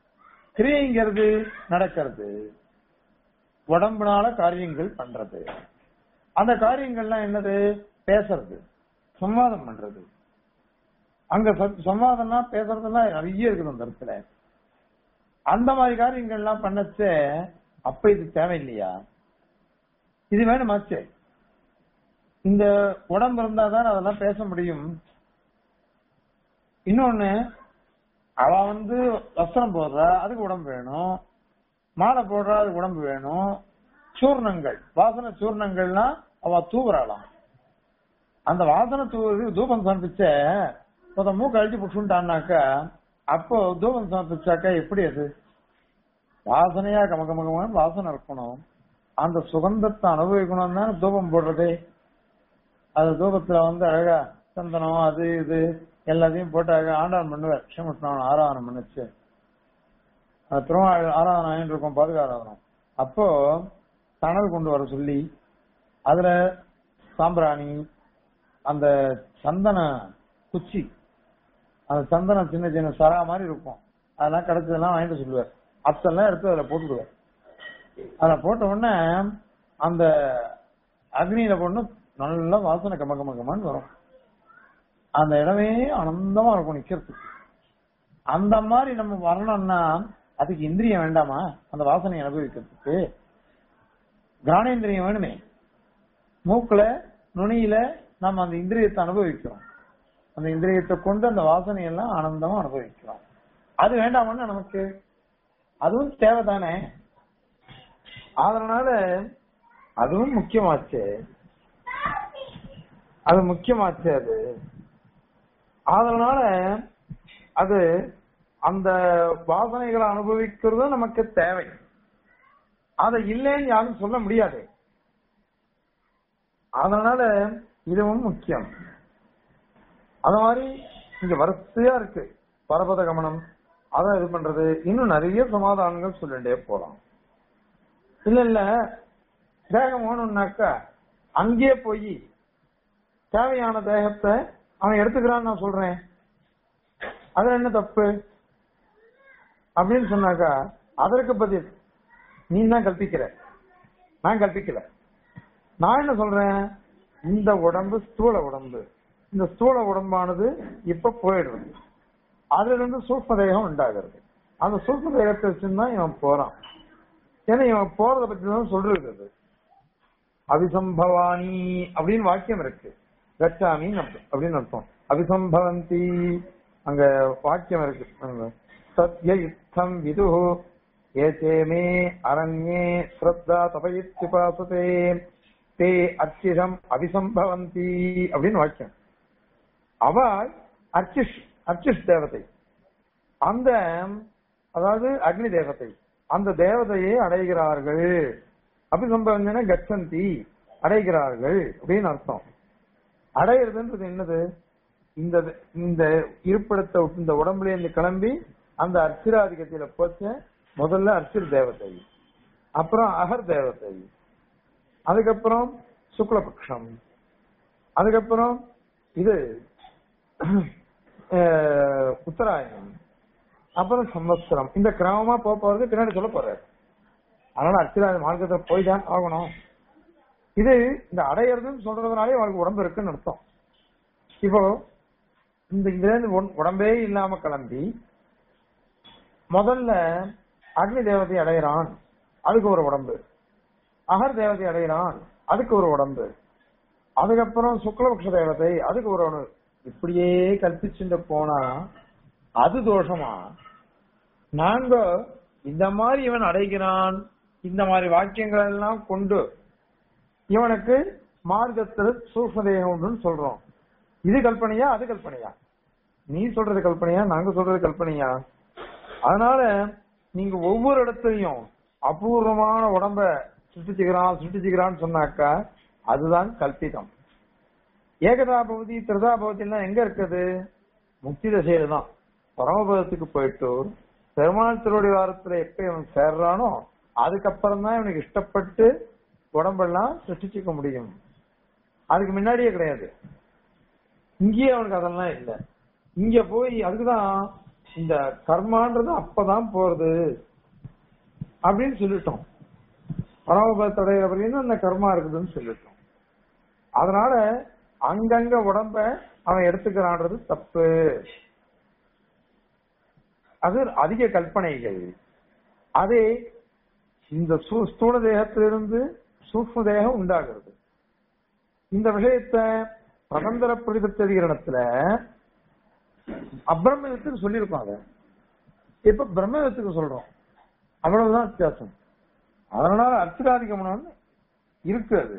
கிரியைங்கிறது நடக்கிறது உடம்புனால காரியங்கள் பண்றது அந்த காரியங்கள்லாம் என்னது பேசுறது சம்வாதம் பண்றது அங்க ச- சம்வாதம்னா பேசுறதெல்லாம் நிறைய இருக்குது அந்த இடத்துல அந்த மாதிரி காரியங்கள்லாம் பண்ணச்ச அப்ப இது தேவையில்லையா இது வேணுமாச்சு இந்த உடம்பு இருந்தா தான் அதெல்லாம் பேச முடியும் இன்னொன்னு அவ வந்து வஸ்திரம் போடுறா அதுக்கு உடம்பு வேணும் மாலை போடுறா அதுக்கு உடம்பு வேணும் சூர்ணங்கள் வாசன சூர்ணங்கள்னா அவ தூவுறாளாம் அந்த வாசனை தூவு தூபம் சமர்ப்பிச்ச முத மூக்கு அழிச்சு புடிச்சுட்டான்னாக்கா அப்போ தூபம் சமர்ப்பிச்சாக்கா எப்படி அது வாசனையா கமகமகமான வாசனை இருக்கணும் அந்த சுகந்தத்தை அனுபவிக்கணும் தான் தூபம் போடுறதே அது தூபத்துல வந்து அழகா சந்தனம் அது இது எல்லாத்தையும் போட்டு அழகா ஆண்டான் பண்ணுவார் கிருஷ்ணமுஷ்ணன் ஆராதனம் பண்ணுச்சு அது திரும்ப ஆராதனம் ஆயின்னு இருக்கும் பாதுகாராதனம் அப்போ தணல் கொண்டு வர சொல்லி அதுல சாம்பிராணி அந்த சந்தன குச்சி அந்த சந்தனம் சின்ன சின்ன சரா மாதிரி இருக்கும் அதெல்லாம் கிடைச்சதெல்லாம் வாங்கிட்டு சொல்லுவார் அத்தெல்லாம் எடுத்து அதுல போட்டுடுவார் அதுல போட்ட உடனே அந்த அக்னியில போட்டு நல்ல வாசனை கம கம கமன்னு வரும் அந்த இடமே ஆனந்தமா இருக்கும் நிக்கிறதுக்கு அந்த மாதிரி நம்ம வரணும்னா அதுக்கு இந்திரியம் வேண்டாமா அந்த வாசனையை அனுபவிக்கிறதுக்கு கிராணேந்திரியம் வேணுமே மூக்குல நுனியில நம்ம அந்த இந்திரியத்தை அனுபவிக்கிறோம் அந்த இந்திரியத்தை கொண்டு அந்த வாசனையெல்லாம் ஆனந்தமா அனுபவிக்கிறோம் அது வேண்டாமன்னு நமக்கு அதுவும் தேவைதானே அதனால அதுவும் முக்கியமாச்சு அது முக்கியமாச்சு அது அதனால அது அந்த வாசனைகளை அனுபவிக்கிறது நமக்கு தேவை அதை இல்லைன்னு யாரும் சொல்ல முடியாது அதனால இதுவும் முக்கியம் அது மாதிரி இங்க வரிசையா இருக்கு பரபத கமனம் அதான் இது பண்றது இன்னும் நிறைய சமாதானங்கள் சொல்லிட்டே போலாம் இல்ல இல்ல தேகம் வேணும்னாக்கா அங்கேயே போய் தேவையான தேகத்தை அவன் எடுத்துக்கிறான்னு நான் சொல்றேன் அதுல என்ன தப்பு அப்படின்னு சொன்னாக்கா அதற்கு பதில் நீ தான் கல்பிக்கிற நான் கல்பிக்கல நான் என்ன சொல்றேன் இந்த உடம்பு ஸ்தூல உடம்பு இந்த ஸ்தூல உடம்பானது இப்ப போயிடுறது அதுல இருந்து சூக்ம தேகம் உண்டாகிறது அந்த சூக்ம தேகத்தை வச்சுதான் இவன் போறான் ஏன்னா இவன் போறத பத்தி தான் சொல்றது அது அபிசம்பவானி அப்படின்னு வாக்கியம் இருக்கு கச்சாமின்னு அர்த்தம் அப்படின்னு அர்த்தம் அபிசம்பவந்தி அங்க வாக்கியம் இருக்கு அங்க. சத்ய யுத்தம் விது ஏச்சே மே அரண்யே ஸ்ரத்தா தபயித்யுபாசதே தே அர்ச்சிஷம் அபிசம்பவந்தி அப்படின்னு வாக்கியம் அவள் அர்ச்சிஷ் அர்ச்சிஷ் தேவதை அந்த அதாவது அக்னி தேவதை அந்த தேவதையை அடைகிறார்கள் அபிசம்பவஞ்சன கச்சந்தி அடைகிறார்கள் அப்படின்னு அர்த்தம் அடையிறதுன்றது என்னது இந்த இந்த இருப்பிடத்தை விட்டு இந்த உடம்புல இருந்து கிளம்பி அந்த அர்ச்சிராதிகத்தில போச்ச முதல்ல அர்ச்சிர் தேவதை அப்புறம் அகர் தேவதை அதுக்கப்புறம் சுக்லபக்ஷம் அதுக்கப்புறம் இது அஹ், உத்தராயணம் அப்புறம் சம்வத்சரம் இந்த கிரமமா போக போறது பின்னாடி சொல்ல போறாரு அதனால அர்ச்சிராஜ மார்க்கத்தை போய் தான் ஆகணும் இது இந்த அடையிறதுன்னு சொல்றதுனாலே அவளுக்கு உடம்பு இருக்குன்னு அர்த்தம் இப்போ இந்த இதுல இருந்து உட- உடம்பே இல்லாம கிளம்பி முதல்ல அக்னி தேவதை அடையிறான் அதுக்கு ஒரு உடம்பு அகர் தேவதை அடையிறான் அதுக்கு ஒரு உடம்பு அதுக்கப்புறம் சுக்லபக்ஷ தேவதை அதுக்கு ஒரு உடம்பு இப்படியே கற்பிச்சுட்டு போனா அது தோஷமா நாங்க இந்த மாதிரி இவன் அடைகிறான் இந்த மாதிரி வாக்கியங்கள் எல்லாம் கொண்டு இவனுக்கு மார்க்கத்தில் சூக்மதேகம் உண்டுன்னு சொல்றோம் இது கல்பனையா அது கல்பனையா நீ சொல்றது கல்பனையா நாங்க சொல்றது கல்பனையா அதனால நீங்க ஒவ்வொரு இடத்துலயும் அபூர்வமான உடம்ப சிருஷ்டிச்சுக்கிறான் சிருஷ்டிச்சுக்கிறான்னு சொன்னாக்கா அதுதான் கல்பிதம் ஏகதா பகுதி திருதா பகுதி எல்லாம் எங்க இருக்குது முக்தி தசையில தான் பரமபதத்துக்கு போயிட்டு பெருமாள் திருவடி வாரத்துல எப்ப இவன் சேர்றானோ அதுக்கப்புறம் தான் இவனுக்கு இஷ்டப்பட்டு உடம்பெல்லாம் சிருஷ்டிச்சுக்க முடியும் அதுக்கு முன்னாடியே கிடையாது இங்கேயே அவனுக்கு அதெல்லாம் இல்லை இங்க போய் அதுக்குதான் இந்த கர்மான்றது அப்பதான் போறது அப்படின்னு சொல்லிட்டோம் பரமபதடைய வரையும் அந்த கர்மா இருக்குதுன்னு சொல்லிட்டோம் அதனால அங்கங்க உடம்ப அவன் எடுத்துக்கிறான்றது தப்பு அது அதிக கற்பனைகள் அதே இந்த சூ- ஸ்தூல தேகத்திலிருந்து சூக்ம தேகம் உண்டாகிறது இந்த விஷயத்த பரந்தர பிரதிபத்ததிகரணத்துல அப்பிரமயத்துக்கு சொல்லியிருக்கோம் அதை இப்ப பிரம்மயத்துக்கு சொல்றோம் அவ்வளவுதான் வித்தியாசம் அதனால அர்த்தராதிகமனம் இருக்கு அது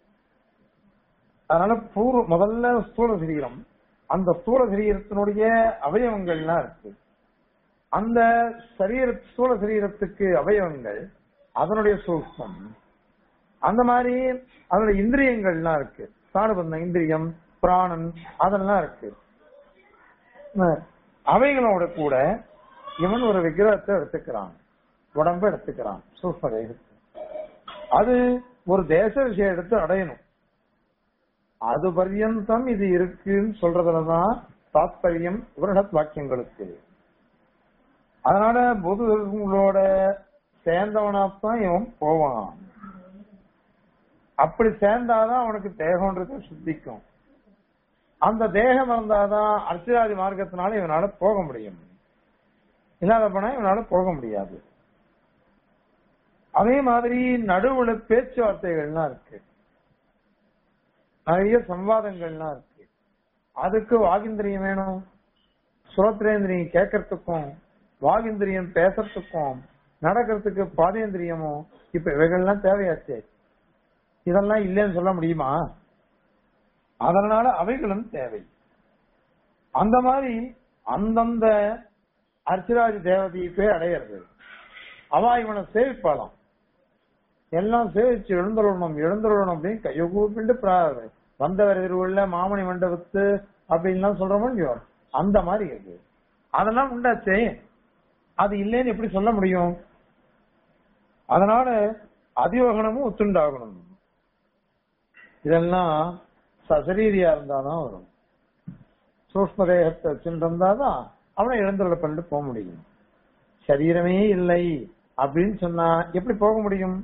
அதனால பூர்வ முதல்ல ஸ்தூல சரீரம் அந்த ஸ்தூல சரீரத்தினுடைய அவயவங்கள்லாம் இருக்கு அந்த சரீர ஸ்தூல சரீரத்துக்கு அவயவங்கள் அதனுடைய சூக்மம் அந்த மாதிரி அதனுடைய இந்திரியங்கள்லாம் இருக்கு சாணுபந்த இந்திரியம் பிராணன் அதெல்லாம் இருக்கு அஹ் அவைகளோட கூட இவன் ஒரு விக்கிரகத்தை எடுத்துக்கிறான் உடம்ப எடுத்துக்கிறான் சூக்ம தேகத்தை அது ஒரு தேச விஷயம் எடுத்து அடையணும் அது பர்யந்தம் இது இருக்குன்னு சொல்றதுலதான் தாத்பரியம் உபனிஷத் வாக்கியங்களுக்கு அதனால பொதுகளோட சேர்ந்தவனாத்தான் இவன் போவான் அப்படி சேர்ந்தாதான் அவனுக்கு தேகம்ன்றது சுத்திக்கும் அந்த தேகம் இருந்தாதான் அர்ச்சராதி மார்க்கத்தினால இவனால போக முடியும் இல்லாத போனா இவனால போக முடியாது அதே மாதிரி நடுவுல பேச்சுவார்த்தைகள்லாம் இருக்கு நிறைய சம்வாதங்கள்லாம் இருக்கு அதுக்கு வாகிந்திரியம் வேணும் சுரோத்ரேந்திரியம் கேட்கறதுக்கும் வாகிந்திரியம் பேசுறதுக்கும் நடக்கிறதுக்கு பாதேந்திரியமும் இப்ப இவைகள்லாம் தேவையாச்சே இதெல்லாம் இல்லைன்னு சொல்ல முடியுமா அதனால அவைகளும் தேவை அந்த மாதிரி அந்தந்த அர்ச்சராஜ் தேவதையை போய் அடையிறது அவ இவனை சேவிப்பாளாம் எல்லாம் சேவிச்சு எழுந்துள்ளணும் எழுந்துள்ளணும் அப்படின்னு கையை கூப்பிட்டு பிர- வந்தவர் திருவுள்ள மாமணி மண்டபத்து அப்படின்லாம் சொல்றோமோ இல்லையோ அந்த மாதிரி இருக்கு அதெல்லாம் உண்டாச்சே அது இல்லைன்னு எப்படி சொல்ல முடியும் அதனால அதியோகனமும் ஒத்துண்டாகணும் இதெல்லாம் சசரீரியா இருந்தாதான் வரும் சூக்ம தேகத்தை வச்சுருந்தாதான் அவனை எழுந்துள்ள பண்ணிட்டு போக முடியும் சரீரமே இல்லை அப்படின்னு சொன்னா எப்படி போக முடியும்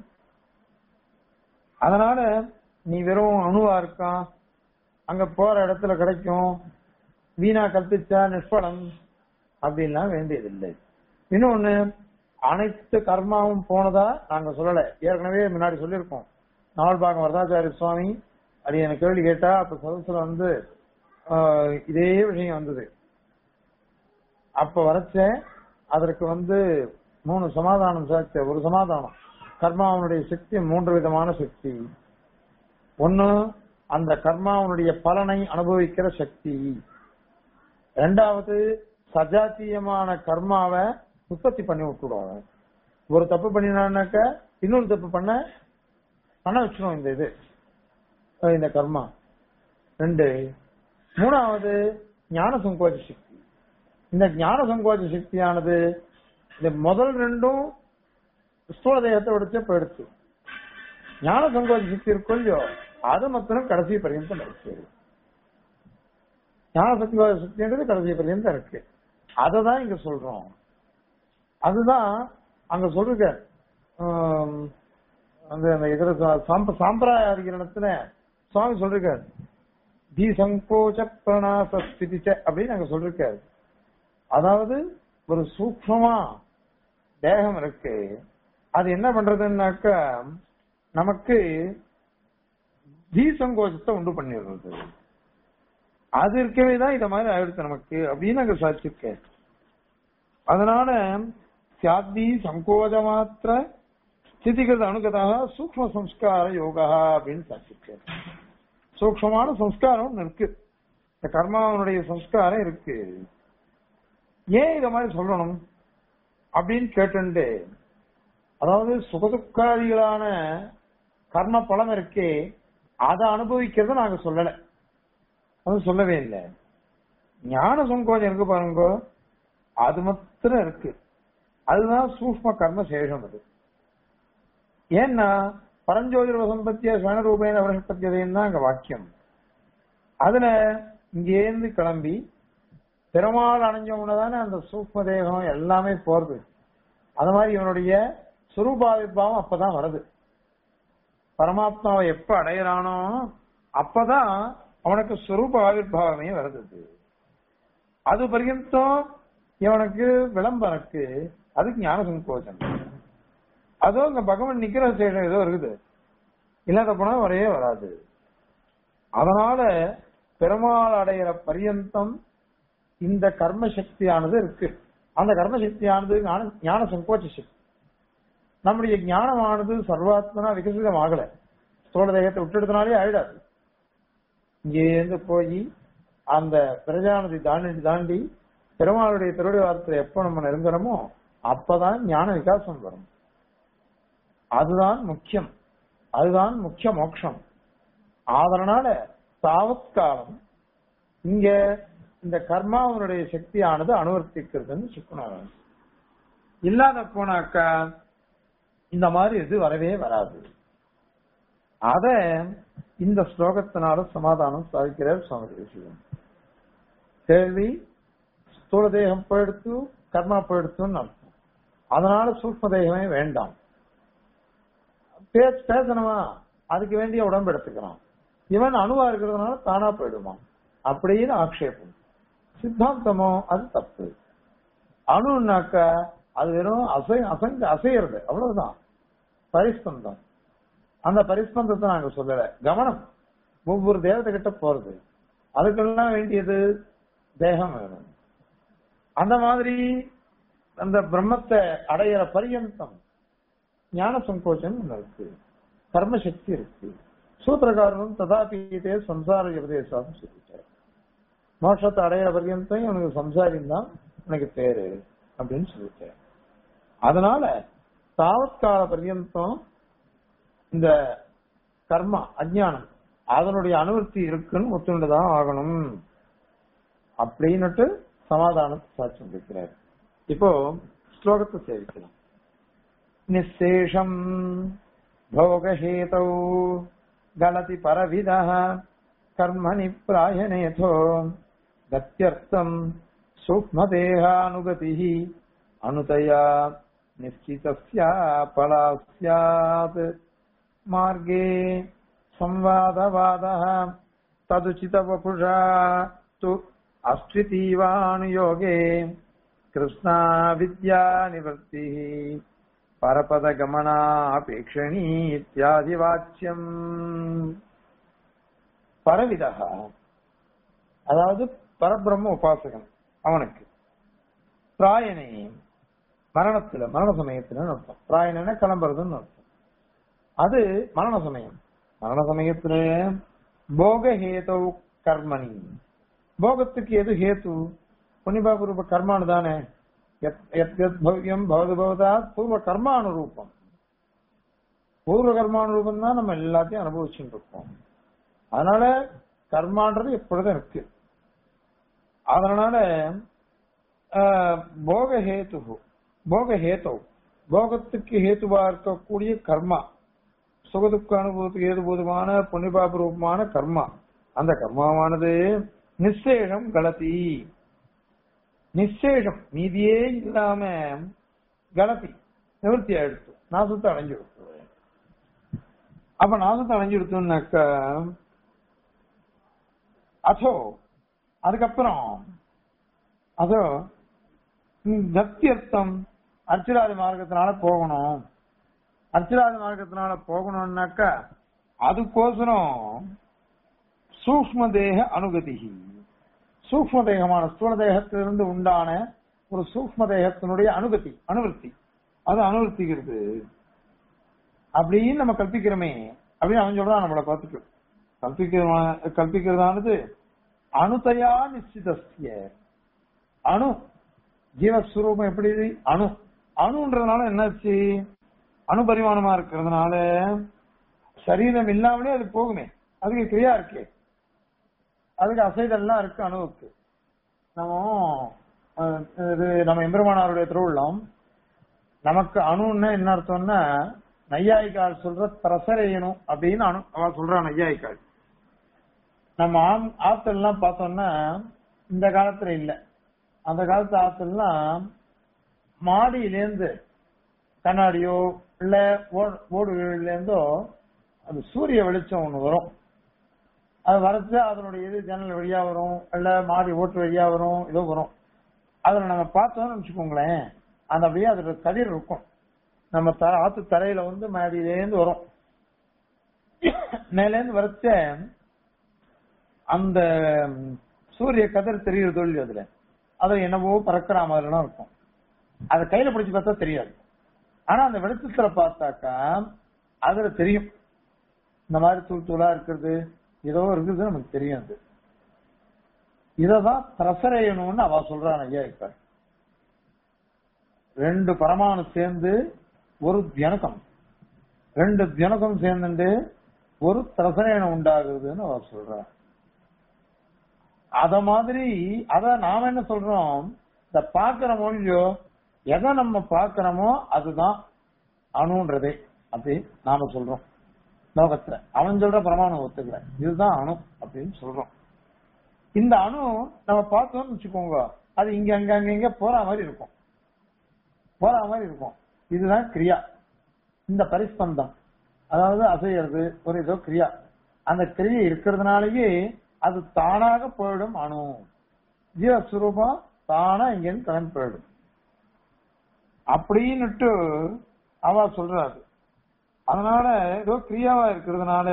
அதனால நீ வெறும் அணுவா இருக்கான் அங்க போற இடத்துல கிடைக்கும் வீணா கற்பிச்சா நிஷ்பலம் அப்படின்லாம் வேண்டியதில்லை இன்னொன்னு அனைத்து கர்மாவும் போனதா நாங்க சொல்லல ஏற்கனவே முன்னாடி சொல்லியிருக்கோம் நாவல்பாகம் வரதாச்சாரி சுவாமி அது எனக்கு கேள்வி கேட்டா அப்ப சதசுல வந்து ஆஹ், இதே விஷயம் வந்தது அப்ப வரைச்ச அதற்கு வந்து மூணு சமாதானம் சேர்த்த ஒரு சமாதானம் கர்மாவனுடைய சக்தி மூன்று விதமான சக்தி ஒண்ணு அந்த கர்மாவனுடைய பலனை அனுபவிக்கிற சக்தி ரெண்டாவது சஜாத்தியமான கர்மாவை உற்பத்தி பண்ணி விட்டுடுவாங்க ஒரு தப்பு பண்ணினாக்க இன்னொரு தப்பு பண்ண பண்ண வச்சிடும் இந்த இது அஹ் இந்த கர்மா ரெண்டு மூணாவது ஞான சங்கோச்ச சக்தி இந்த ஞான சங்கோச்ச சக்தியானது இந்த முதல் ரெண்டும் ஸ்தூல தேகத்தை விடுச்சே போயிடுச்சு ஞான சங்கோச்ச சக்தி இருக்கும் இல்லையோ அது மாத்திரம் கடைசி பரியந்தம் இருக்கு ஞான சங்கோச்ச சக்தின்றது கடைசி பரியந்தம் இருக்கு அதை தான் இங்க சொல்றோம் அதுதான் அங்க சொல்லுங்க ஆம், அந்த அந்த இதர சா- சாம்ப சாம்பிராய அதிகரணத்துல சுவாமி சொல்லிருக்காரு தி சங்கோச்ச பிரணாசஸ்திதிச்ச அப்படின்னு அங்க சொல்லிருக்காரு அதாவது ஒரு சூக்மமா தேகம் இருக்கு அது என்ன பண்றதுன்னாக்கா நமக்கு தி சங்கோச்சத்தை உண்டு பண்ணிடுறது அது இருக்கவே தான் இத மாதிரி ஆயிடுச்சு நமக்கு அப்படின்னு அங்க சாட்சிருக்க அதனால சியாத்தி சங்கோஜ மாத்திர ஸ்திதிகிருத அனுகதாக சூக்ம சம்ஸ்கார யோகா அப்படின்னு சாட்சிருக்க சூக்மமான சம்ஸ்காரம் ஒண்ணு இருக்கு இந்த கர்மாவனுடைய சம்ஸ்காரம் இருக்கு ஏன் இத மாதிரி சொல்லணும் அப்படின்னு கேட்டுண்டு அதாவது சுகதுக்காதிகளான கர்ம பலம் இருக்கே அதை அனுபவிக்கிறத நாங்க சொல்லல அது சொல்லவே இல்லை ஞான சங்கோஜம் இருக்கு பாருங்க அது மாத்திரம் இருக்கு அதுதான் சூக்ம கர்ம சேஷம் அது ஏன்னா பரஞ்சோதிர வசம்பத்திய ஸ்வனரூபேன பிரகஸ்பத்தியதைன்னு தான் அங்க வாக்கியம் அதுல இங்கேருந்து கிளம்பி பெருமாள் அணைஞ்சவன தானே அந்த சூக்ம தேகம் எல்லாமே போறது அது மாதிரி இவனுடைய சுரூபாவிபாவம் அப்பதான் வருது பரமாத்மாவை எப்ப அடையிறானோ அப்பதான் அவனுக்கு சுரூப ஆவிர்வாவமே வருது அது பர்யந்தம் இவனுக்கு விளம்பரக்கு அது ஞான சங்கோச்சம் அதோ இங்க பகவான் நிக்கிற சேஷம் ஏதோ இருக்குது இல்லாத போனா வரவே வராது அதனால பெருமாள் அடையிற பரியந்தம் இந்த கர்ம சக்தியானது இருக்கு அந்த கர்ம சக்தியானது ஞான ஞான சங்கோச்ச சக்தி நம்முடைய ஞானமானது சர்வாத்மனா விகசிதம் ஆகல ஸ்தோல தேகத்தை விட்டுடுறதுனாலே ஆயிடாது இங்கேருந்து போய் அந்த பிரஜானதி தாண்டி தாண்டி பெருமாளுடைய திருடைய வாரத்துல எப்ப நம்ம நெருங்குறோமோ அப்பதான் ஞான விகாசம் வரும் அதுதான் முக்கியம் அதுதான் முக்கிய மோட்சம் அதனால தாவத்காலம் இங்க இந்த கர்மாவனுடைய சக்தியானது அனுவர்த்திக்கிறதுன்னு சுக்குனாங்க இல்லாத போனாக்கா இந்த மாதிரி இது வரவே வராது அத இந்த ஸ்லோகத்தினால சமாதானம் சாதிக்கிறார் சுவாமி தேசிகன் கேள்வி ஸ்தூல தேகம் போயிடுத்து கர்மா போயிடுத்துன்னு அர்த்தம் அதனால சூக்ம தேகமே வேண்டாம் பேச பேசணுமா அதுக்கு வேண்டிய உடம்பு எடுத்துக்கிறான் இவன் அணுவா இருக்கிறதுனால தானா போயிடுவான் அப்படின்னு ஆக்ஷேபம் சித்தாந்தமோ அது தப்பு அணுன்னாக்கா அது வெறும் அசை அசைஞ்சு அசையிறது அவ்வளவுதான் பரிஸ்பந்தம் அந்த பரிஸ்பந்தத்தை நாங்க சொல்லல கவனம் ஒவ்வொரு தேவதை கிட்ட போறது அதுக்கெல்லாம் வேண்டியது தேகம் வேணும் அந்த மாதிரி அந்த பிரம்மத்தை அடையிற பரியந்தம் ஞான சங்கோச்சம் ஒண்ணு இருக்கு கர்மசக்தி இருக்கு சூத்திரகாரனும் ததாபீதே சம்சார உபதேசம் சொல்லிட்டார் மோட்சத்தை அடையிற பரியந்தம் இவனுக்கு சம்சாரியம் தான் உனக்கு பேரு அப்படின்னு சொல்லிட்டார் அதனால தாவத்கால பரியந்தம் இந்த கர்மா அஜ்ஞானம் அதனுடைய அனுவர்த்தி இருக்குன்னு ஒத்துண்டுதான் ஆகணும் அப்படின்னுட்டு சமாதானம் சாட்சி இருக்கிறார் இப்போ ஸ்லோகத்தை சேவிக்கலாம் நிசேஷம் भोगहेतौ गलति परविदः कर्मणि प्रायणेथो गत्यर्थम् सूक्ष्मदेहानुगतिः अनुतया निश्चितस्या फला स्यात् मार्गे संवादवादः तदुचितवपुषा तु अस्त्वितीवानुयोगे कृष्णा विद्यानिवृत्तिः பரபதகமனாபேக்ஷணி இத்தியாதி வாச்சியம் பரவிதா அதாவது பரபிரம்ம உபாசகன் அவனுக்கு பிராயணே மரணத்துல மரண சமயத்துல அர்த்தம் பிராயணன கிளம்புறதுன்னு அர்த்தம் அது மரண சமயம் மரண சமயத்துல போக ஹேதோ கர்மணி போகத்துக்கு எது ஹேத்து புனிபாபூர்வ கர்மானு தானே பவ்யம் பவது பவதா பூர்வ கர்மானுரூபம் பூர்வ கர்மானுரூபம் தான் நம்ம எல்லாத்தையும் அனுபவிச்சுட்டு இருக்கோம் அதனால கர்மான்றது எப்பொழுதும் இருக்கு அதனால போக ஹேத்து போக ஹேத்தோ போகத்துக்கு ஹேத்துவா இருக்கக்கூடிய கர்மா சுகதுக்க அனுபவத்துக்கு ஏதுபோதுமான புண்ணிபாப ரூபமான கர்மா அந்த கர்மாவானது நிச்சேஷம் கலத்தி நிச்சேஷம் மீதியே இல்லாம கலத்தி நிவர்த்தி ஆயிடுத்து நாசத்தை அடைஞ்சு கொடுத்து அப்ப நாசத்தை அடைஞ்சு கொடுத்தோம்னாக்கா அதோ அதுக்கப்புறம் அதோ கத்தியர்த்தம் அர்ச்சராதி மார்க்கத்தினால போகணும் அர்ச்சராதி மார்க்கத்தினால போகணும்னாக்கா அதுக்கோசரம் சூக்ம தேக அனுகதி சூக்ம தேகமான ஸ்தூல தேகத்திலிருந்து உண்டான ஒரு சூக்ம தேகத்தினுடைய அனுகதி அனுவர்த்தி அது அனுவர்த்திக்கிறது அப்படின்னு நம்ம கல்பிக்கிறோமே அப்படின்னு அவன் சொல்றான் நம்மளை பார்த்துட்டு கல்பிக்கிற கல்பிக்கிறதானது அணுதையா நிச்சிதஸ்ய அணு ஜீவஸ்வரூபம் எப்படி அணு அணுன்றதுனால என்னாச்சு அணுபரிமாணமா இருக்கிறதுனால சரீரம் இல்லாமலே அது போகுமே அதுக்கு கிரியா இருக்கே அதுக்கு அசைதெல்லாம் இருக்கு அணுவுக்கு நம்ம இது நம்ம எம்பெருமானாருடைய திருவுள்ளம் நமக்கு அணுன்னா என்ன அர்த்தம்னா நையாயிக்கால் சொல்ற பிரசரையணும் அப்படின்னு அணு அவன் சொல்றான் நையாயிக்கால் நம்ம ஆம் ஆத்தெல்லாம் பார்த்தோம்னா இந்த காலத்துல இல்ல அந்த காலத்து ஆத்துலாம் மாடியிலேருந்து கண்ணாடியோ இல்ல ஓ- ஓடுகள்ல இருந்தோ அது சூரிய வெளிச்சம் ஒண்ணு வரும் அது வரச்சு அதனுடைய இது ஜன்னல் வழியா வரும் இல்ல மாடி ஓட்டு வழியா வரும் ஏதோ வரும் அதுல நம்ம பார்த்தோம்னு வச்சுக்கோங்களேன் அந்த அப்படியே அதோட கதிர் இருக்கும் நம்ம த ஆத்து தரையில வந்து மாடியிலேருந்து வரும் மேலேருந்து வரச்ச அந்த ம், சூரிய கதிர் தெரியுது தோல்வி அதுல அது என்னவோ பறக்கிற மாதிரிலாம் இருக்கும் அதை கையில பிடிச்சு பார்த்தா தெரியாது ஆனா அந்த வெளிச்சத்துல பார்த்தாக்கா அதுல தெரியும் இந்த மாதிரி தூள் தூளா இருக்கிறது ஏதோ இருக்குது நமக்கு தெரியும் அது இததான் பிரசரையணும்னு அவ சொல்றான் ஐயா இப்ப ரெண்டு பரமாணு சேர்ந்து ஒரு தியனகம் ரெண்டு தியனகம் சேர்ந்துட்டு ஒரு பிரசரயணம் உண்டாகுதுன்னு அவ சொல்றா அத மாதிரி அத நாம என்ன சொல்றோம் இந்த பாக்குற மொழியோ எதை நம்ம பாக்குறோமோ அதுதான் அணுன்றதே அப்படி நாம சொல்றோம் லோகத்துல அவன் சொல்ற பிரமாணம் ஒத்துக்கல இதுதான் அணு அப்படின்னு சொல்றோம் இந்த அணு நம்ம பார்த்தோம்னு வச்சுக்கோங்க அது இங்க அங்க அங்க இங்க போற மாதிரி இருக்கும் போற மாதிரி இருக்கும் இதுதான் கிரியா இந்த பரிஸ்பந்தம் அதாவது அசையறது ஒரு ஏதோ கிரியா அந்த கிரியை இருக்கிறதுனாலயே அது தானாக போயிடும் அணு ஜீவஸ்வரூபம் தானா இங்கிருந்து கிளம்பி போயிடும் அப்படின்னுட்டு அவ சொல்றாரு அதனால ஏதோ கிரியாவா இருக்கிறதுனால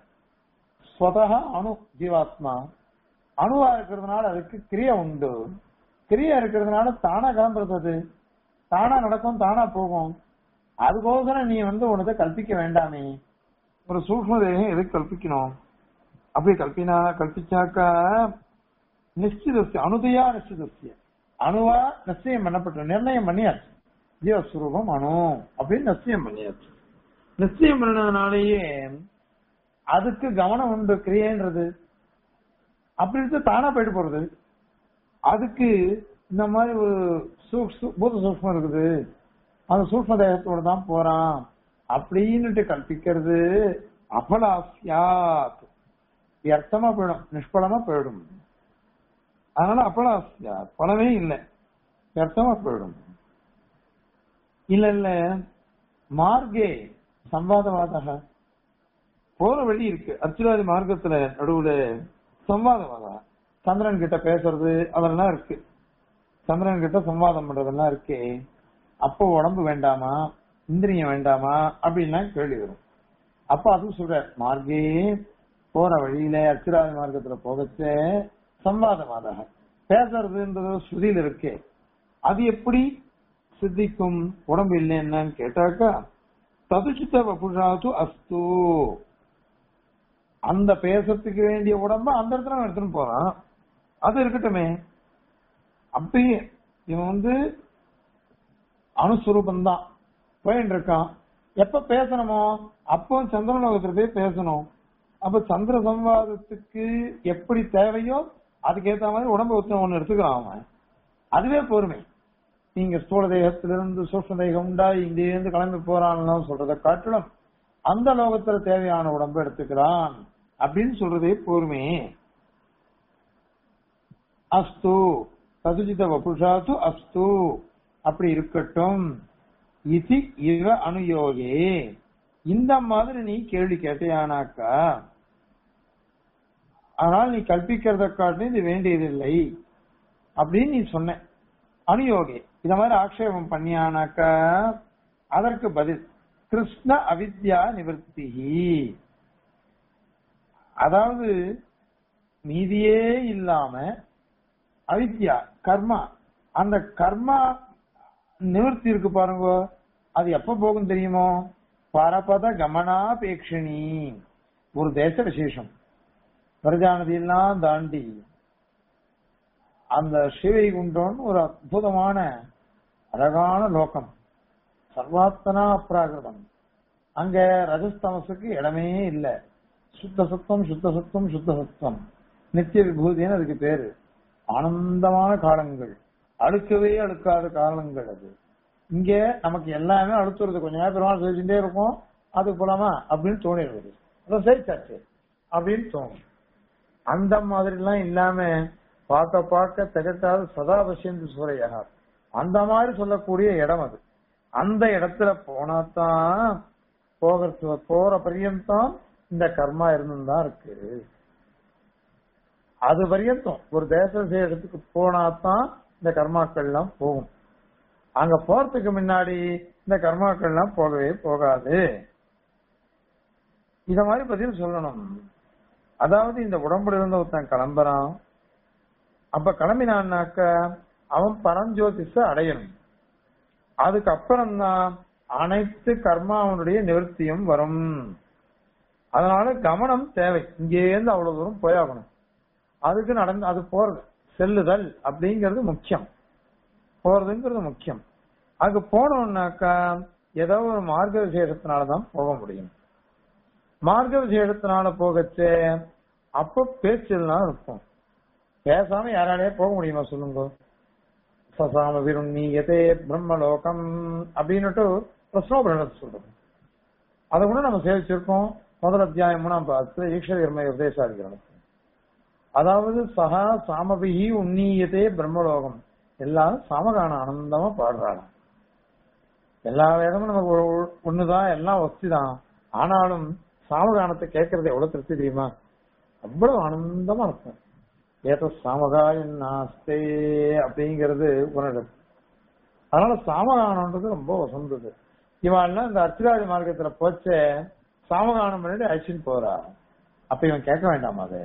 ஸ்வதக அணு ஜீவாத்மா அணுவா இருக்கிறதுனால அதுக்கு கிரியா உண்டு கிரியா இருக்கிறதுனால தானா கிளம்புறது அது தானா நடக்கும் தானா போகும் அதுக்கோசரம் நீ வந்து உனதை கல்பிக்க வேண்டாமே ஒரு சூக்ம தேகம் எதுக்கு கல்பிக்கணும் அப்படி கல்பினா கல்பிச்சாக்கா நிச்சிதஸ்ய அனுதையா நிச்சிதஸ்ய அணுவா நிச்சயம் பண்ணப்பட்ட நிர்ணயம் பண்ணியாச்சு ஜீவஸ்வரூபம் அணு அப்படின்னு நிச்சயம் பண்ணியாச்சு நிச்சயம் பண்ணதுனாலேயே அதுக்கு கவனம் உண்டு கிரியேன்றது அப்படி இருந்து தானா போயிட்டு போறது அதுக்கு இந்த மாதிரி ஒரு சூக்- சூ- பூத சூக்மம் இருக்குது அந்த சூக்ம தேகத்தோட தான் போறான் அப்படின்னுட்டு கற்பிக்கிறது அபலாசியாத் வியர்த்தமா போயிடும் நிஷ்பலமா போயிடும் அதனால அபலாசியா பலமே இல்லை வியர்த்தமா போயிடும் இல்ல இல்ல மார்க்கே சம்வாதவாதக போற வழி இருக்கு அர்ச்சுராதி மார்க்கத்துல நடுவுல சம்வாதவாதா சந்திரன் கிட்ட பேசுறது அதெல்லாம் இருக்கு சந்திரன் கிட்ட சம்வாதம் பண்றதெல்லாம் இருக்கு அப்போ உடம்பு வேண்டாமா இந்திரியம் வேண்டாமா அப்படின்லாம் கேள்வி வரும் அப்ப அதுவும் சொல்ற மார்க்கே போற வழியில அச்சுராதி மார்க்கத்துல போகச்ச சம்வாதமாக பேசுறதுன்றது ஸ்ருதியில இருக்கே அது எப்படி சித்திக்கும் உடம்பு இல்லை என்னன்னு கேட்டாக்கா ததுச்சித்த வபுஷாது அஸ்து அந்த பேசுறதுக்கு வேண்டிய உடம்ப அந்த இடத்துல அவன் எடுத்துன்னு போறான் அது இருக்கட்டுமே அப்படியே இவன் வந்து அணுஸ்வரூபம் தான் போயிட்டு இருக்கான் எப்ப பேசணுமோ அப்போ சந்திரலோகத்துல போய் பேசணும் அப்ப சந்திர சம்வாதத்துக்கு எப்படி தேவையோ அதுக்கேத்த மாதிரி உடம்பு ஒருத்தன் ஒண்ணு எடுத்துக்கிறான் அவன் அதுவே பொறுமை நீங்க ஸ்தூல தேகத்திலிருந்து சூக்ம தேகம் உண்டாய் இங்கிருந்து கிளம்பி போறான்னு சொல்றதை காட்டிலும் அந்த லோகத்துல தேவையான உடம்பு எடுத்துக்கிறான் அப்படின்னு சொல்றதே பொறுமை அஸ்து சதுஜித வபுஷாத்து அஸ்து அப்படி இருக்கட்டும் இது இவ அனுயோகே இந்த மாதிரி நீ கேள்வி கேட்டையானாக்கா ஆனால் நீ கற்பிக்கிறத காட்டிலும் இது வேண்டியதில்லை அப்படின்னு நீ சொன்ன அனுயோகே இந்த மாதிரி ஆக்ஷேபம் பண்ணியானாக்கா அதற்கு பதில் கிருஷ்ண அவித்யா நிவர்த்தி அதாவது மீதியே இல்லாம அவித்யா கர்மா அந்த கர்மா நிவர்த்தி இருக்கு பாருங்க அது எப்ப போகும் தெரியுமோ பரபத கமனாபேட்சிணி ஒரு தேச விசேஷம் பிரஜாநதியெல்லாம் தாண்டி அந்த ஸ்ரீவைகுண்டம்னு ஒரு அற்புதமான அழகான லோகம் சர்வாத்தனா அப்ராகிருதம் அங்க ரஜஸ்தமசுக்கு இடமே இல்ல சுத்த சத்துவம் சுத்த சத்துவம் சுத்த சத்துவம் நித்திய விபூதின்னு அதுக்கு பேரு ஆனந்தமான காலங்கள் அழுக்கவே அழுக்காத காலங்கள் அது இங்க நமக்கு எல்லாமே அழுத்துறது கொஞ்ச நேரம் பெருமாள் செஞ்சுட்டே இருக்கும் அது போலாமா அப்படின்னு தோணிடுறது அதான் சரிச்சாச்சு அப்படின்னு தோணும் அந்த மாதிரி எல்லாம் இல்லாம பார்க்க பார்க்க திகட்டாத சதா பசியந்து சூரையா அந்த மாதிரி சொல்லக்கூடிய இடம் அது அந்த இடத்துல போனாதான் போகிறது போற பரியந்தம் இந்த கர்மா இருந்துதான் இருக்கு அது பரியந்தம் ஒரு தேச இடத்துக்கு போனாதான் இந்த கர்மாக்கள் எல்லாம் போகும் அங்க போறதுக்கு முன்னாடி இந்த கர்மாக்கள் எல்லாம் போகவே போகாது இத மாதிரி பதில் சொல்லணும் அதாவது இந்த உடம்புல இருந்த ஒருத்தன் கிளம்புறான் அப்ப கிளம்பினான்னாக்க அவன் பரஞ்சோதிஷ அடையணும் அதுக்கப்புறம் தான் அனைத்து கர்மாவனுடைய நிவர்த்தியும் வரும் அதனால கவனம் தேவை இங்கேருந்து அவ்வளவு தூரம் போயாகணும் அதுக்கு நடந்து அது போறது செல்லுதல் அப்படிங்கிறது முக்கியம் போறதுங்கிறது முக்கியம் அங்க போனோம்னாக்கா ஏதோ ஒரு மார்க்க விசேஷத்தினாலதான் போக முடியும் மார்க்க விசேஷத்தினால போகச்சே அப்போ பேச்செல்லாம் இருக்கும் பேசாம யாராலேயே போக முடியுமா சொல்லுங்க சசாம விருண்ணீயதே பிரம்மலோகம் அப்படின்னுட்டு பிரஸ்னோபரணத்தை சொல்றோம் அதை கூட நம்ம சேவிச்சிருக்கோம் முதல் அத்தியாயம் மூணாம் பார்த்து ஈஸ்வரமை உபதேசாதிக்கிறோம் அதாவது சகா சாமபிகி உன்னீயதே பிரம்மலோகம் எல்லாரும் சாமகான ஆனந்தமா பாடுறாங்க எல்லா வேதமும் நமக்கு ஒ- ஒ- ஒண்ணுதான் எல்லாம் ஒத்திதான் ஆனாலும் சாமகானத்தை கேட்கறது எவ்வளவு திருப்தி தெரியுமா அவ்வளவு ஆனந்தமா இருக்கும் ஏதோ சாமகாயம் நாஸ்தே அப்படிங்கிறது உணர்வு அதனால சாமகானம்ன்றது ரொம்ப வசந்தது இவன் இந்த அர்ச்சிராஜ மார்க்கத்துல போச்ச சாமகானம் பண்ணிட்டு அழிச்சுன்னு போறா அப்ப இவன் கேட்க வேண்டாமா அது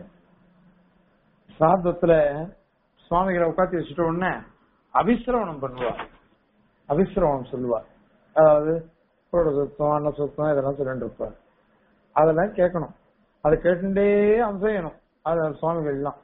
சாதத்துல சுவாமிகளை உட்காந்து வச்சுட்ட உடனே அபிசிரவணம் பண்ணுவா அபிசிரவணம் சொல்லுவா அதாவது புரோட சுத்தம் அன்ன சுத்தம் இதெல்லாம் சொல்லிட்டு இருப்பார் அதெல்லாம் கேட்கணும் அதை கேட்டுட்டே அவன் செய்யணும் அது சுவாமிகள் எல்லாம்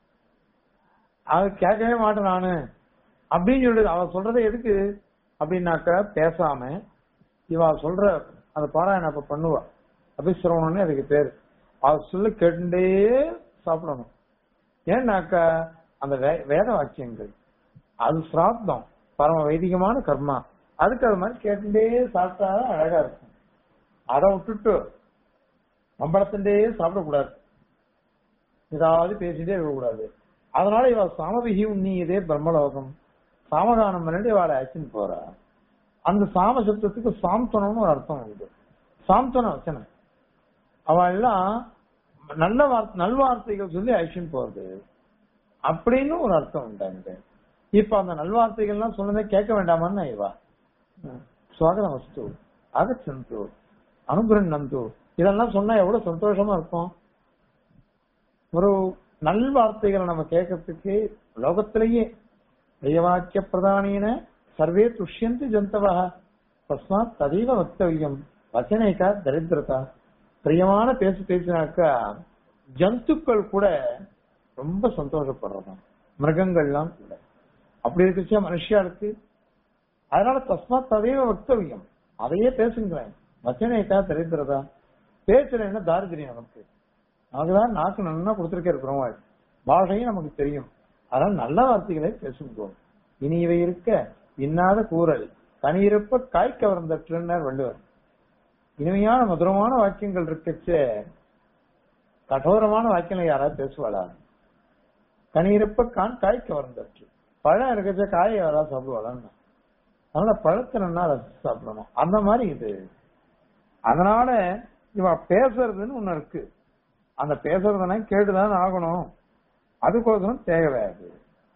அது கேட்கவே மாட்டேன் நானு அப்படின்னு சொல்லி அவன் சொல்றதை எதுக்கு அப்படின்னாக்க பேசாம இவ சொல்ற அந்த பாராயணம் அப்ப பண்ணுவா அபிசிரவணம்னு அதுக்கு பேரு அவ சொல்ல கேட்டுட்டே சாப்பிடணும் ஏன்னாக்க அந்த வே- வேத வாக்கியங்கள் அது சிராத்தம் பரம வைதிகமான கர்மா அதுக்கு அது மாதிரி கேட்டுட்டே சாப்பிட்டா அழகா இருக்கும் அதை விட்டுட்டு மம்பளத்தின்டே சாப்பிடக்கூடாது ஏதாவது பேசிட்டே இருக்கக்கூடாது அதனால இவ சாமவிகி உன்னியதே பிரம்மலோகம் சாமகானம் பண்ணி இவாளை அழைச்சின்னு போறா அந்த சாம சப்தத்துக்கு சாந்தனம்னு ஒரு அர்த்தம் உண்டு சாந்தன வச்சனை அவ எல்லாம் நல்ல வார்த்தை நல்வார்த்தைகள் சொல்லி அழிச்சுன்னு போறது அப்படின்னு ஒரு அர்த்தம் உண்டாங்க இப்ப அந்த நல்வார்த்தைகள்லாம் சொன்னதே கேட்க வேண்டாமான்னு இவா சுவாகரம் வஸ்து ஆகச்சந்து அனுகிரண்ணந்து இதெல்லாம் சொன்னா எவ்வளவு சந்தோஷமா இருக்கும் ஒரு நல்வார்த்தைகளை நம்ம கேட்கறதுக்கு லோகத்திலேயே தெய்வாக்கிய பிரதானின சர்வே துஷ்யந்தி ஜந்தவா தஸ்மாத் ததீவ வக்தவியம் வச்சனைக்கா தரித்திரதா பிரியமான பேசு பேசினாக்கா ஜந்துக்கள் கூட ரொம்ப சந்தோஷப்படுறதாம் மிருகங்கள்லாம் கூட அப்படி இருக்குச்சா மனுஷியாளுக்கு அதனால தஸ்மாத் ததீவ வக்தவியம் அதையே பேசுங்களேன் வச்சனைக்கா தரித்திரதா பேசுறேன்னா தாரித்திரியம் நமக்கு அதுதான் நாக்கு நல்லா கொடுத்திருக்காரு பெருமாள் பாஷையும் நமக்கு தெரியும் அதனால நல்ல வார்த்தைகளை பேசுகிறோம் இனி இவை இருக்க இன்னாத கூறல் தனியிருப்ப காய் கவர்ந்தற்றுன்னர் வள்ளுவர் இனிமையான மதுரமான வாக்கியங்கள் இருக்கச்சே கடோரமான வாக்கியங்களை யாராவது பேசுவாளா கனியிருப்ப கான் காய் கவர்ந்தற்று பழம் இருக்கச்ச காயை யாராவது சாப்பிடுவாளான்னு அதனால பழத்தை நல்லா ரசிச்சு சாப்பிடணும் அந்த மாதிரி இது அதனால இவன் பேசுறதுன்னு ஒண்ணு இருக்கு அந்த பேசுறதுனா கேட்டுதான் ஆகணும் அதுக்கோசரம் தேவை அது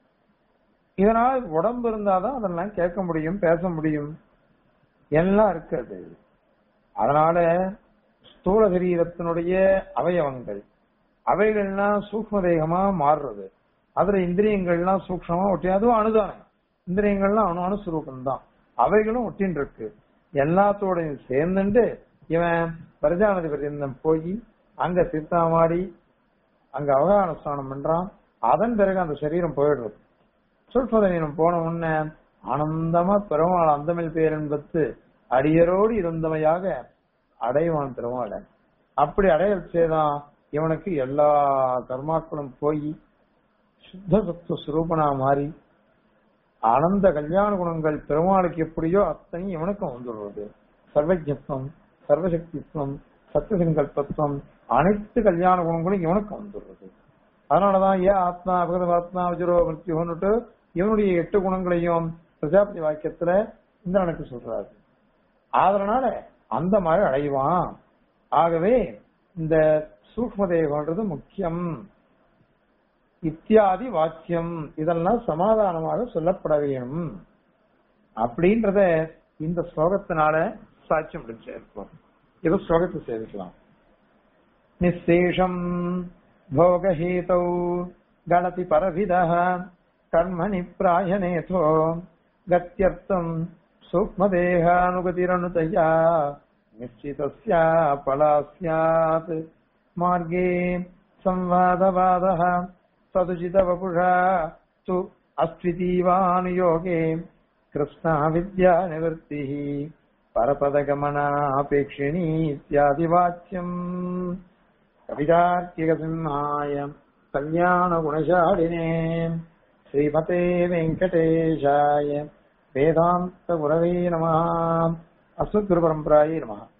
இதனால உடம்பு இருந்தாதான் அதெல்லாம் கேட்க முடியும் பேச முடியும் எல்லாம் இருக்கு அது அதனால ஸ்தூல சரீரத்தினுடைய அவயவங்கள் அவைகள்லாம் சூக்ம தேகமா மாறுறது அதுல இந்திரியங்கள்லாம் சூக்ஷமா ஒட்டி அதுவும் அணுதானம் இந்திரியங்கள்லாம் அணு அணுஸ்வரூபம் தான் அவைகளும் ஒட்டின்னு இருக்கு எல்லாத்தோடையும் சேர்ந்துட்டு இவன் பிரஜாநதி பரியந்தம் போய் அங்க தீர்த்தாமாடி அங்க அவகான ஸ்நானம் பண்றான் அதன் பிறகு அந்த சரீரம் போயிடுறது சுல்பதனீனம் போன உடனே ஆனந்தமா பெருமாள் அந்தமிழ் பேரென்பத்து அடியரோடு இருந்தமையாக அடைவான் பெருமாளை அப்படி அடையல் செய்தான் இவனுக்கு எல்லா கர்மாக்களும் போய் சுத்த சத்துவ சுரூபனா மாறி ஆனந்த கல்யாண குணங்கள் பெருமாளுக்கு எப்படியோ அத்தனையும் இவனுக்கும் வந்துடுறது சர்வஜத்வம் சர்வசக்தித்வம் சத்தியசங்கல்பத்துவம் அனைத்து கல்யாண குணங்களும் இவனுக்கு வந்துடுறது அதனாலதான் ஏன் ஆத்மா அபகத ஆத்மா வஜுரோ மிருத்யுன்னுட்டு இவனுடைய எட்டு குணங்களையும் பிரஜாபதி வாக்கியத்துல இந்திரனுக்கு சொல்றாரு அதனால அந்த மாதிரி அடைவான் ஆகவே இந்த சூக்ம தேகம்ன்றது முக்கியம் இத்தியாதி வாக்கியம் இதெல்லாம் சமாதானமாக சொல்லப்பட வேணும் அப்படின்றத இந்த ஸ்லோகத்தினால சாட்சியம் முடிச்சிருக்கோம் இது ஸ்லோகத்தை சேவிக்கலாம் நிசேஷம் भोगहेतौ गणति परविदः कर्मणि प्रायनेथो गत्यर्थम् सूक्ष्मदेहानुगतिरनुतया निश्चितस्या फला स्यात् मार्गे संवादवादः तदुचितवपुषा तु अस्त्वितीवानुयोगे कृष्णा विद्यानिवृत्तिः परपदगमनापेक्षिणी इत्यादिवाच्यम् कवितार्किकसिंहाय कल्याणगुणशालिने श्रीमते वेङ्कटेशाय वेदान्तगुरवे नमः अस्मद्गुरुपरम्परायै नमः